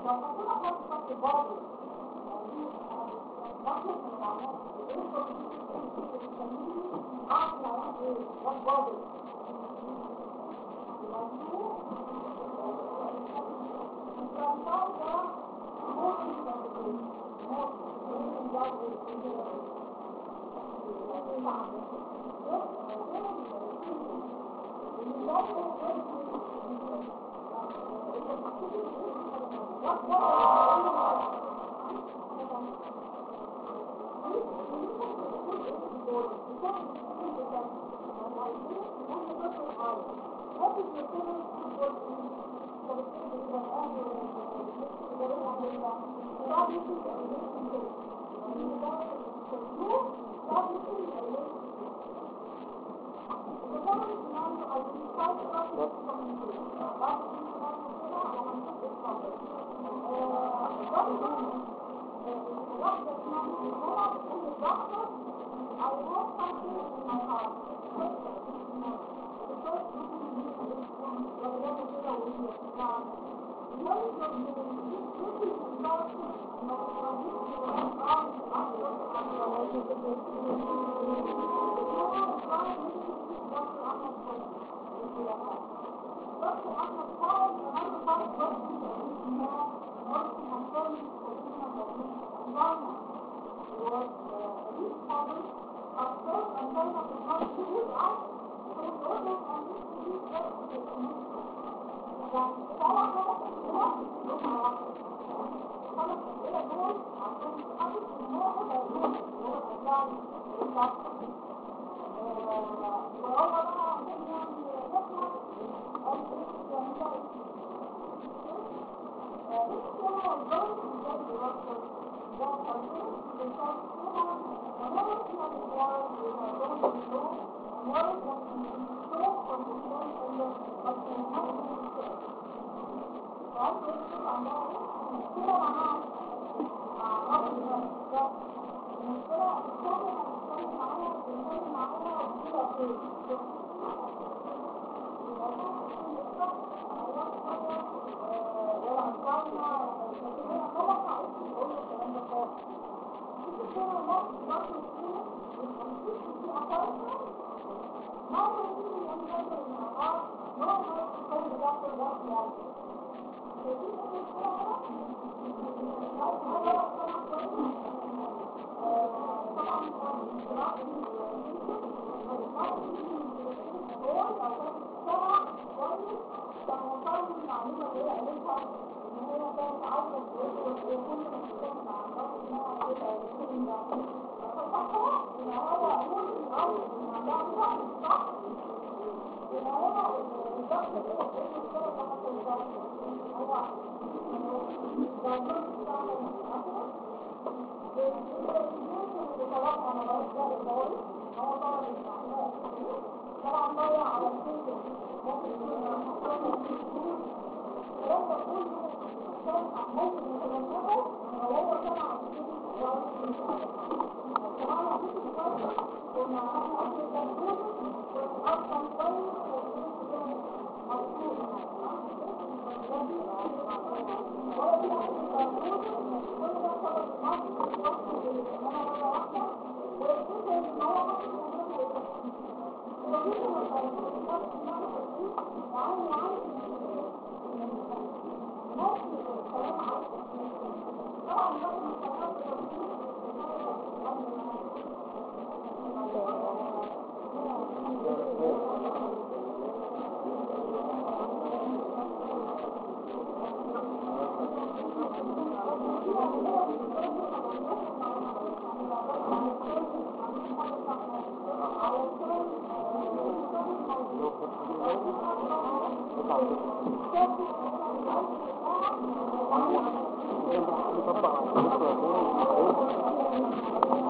Speaker 1: لو حطينا خط خط باطل يعني نحن من العلامات بنقدر نسميه عقل علامات ايه؟ خط باطل
Speaker 2: نطبق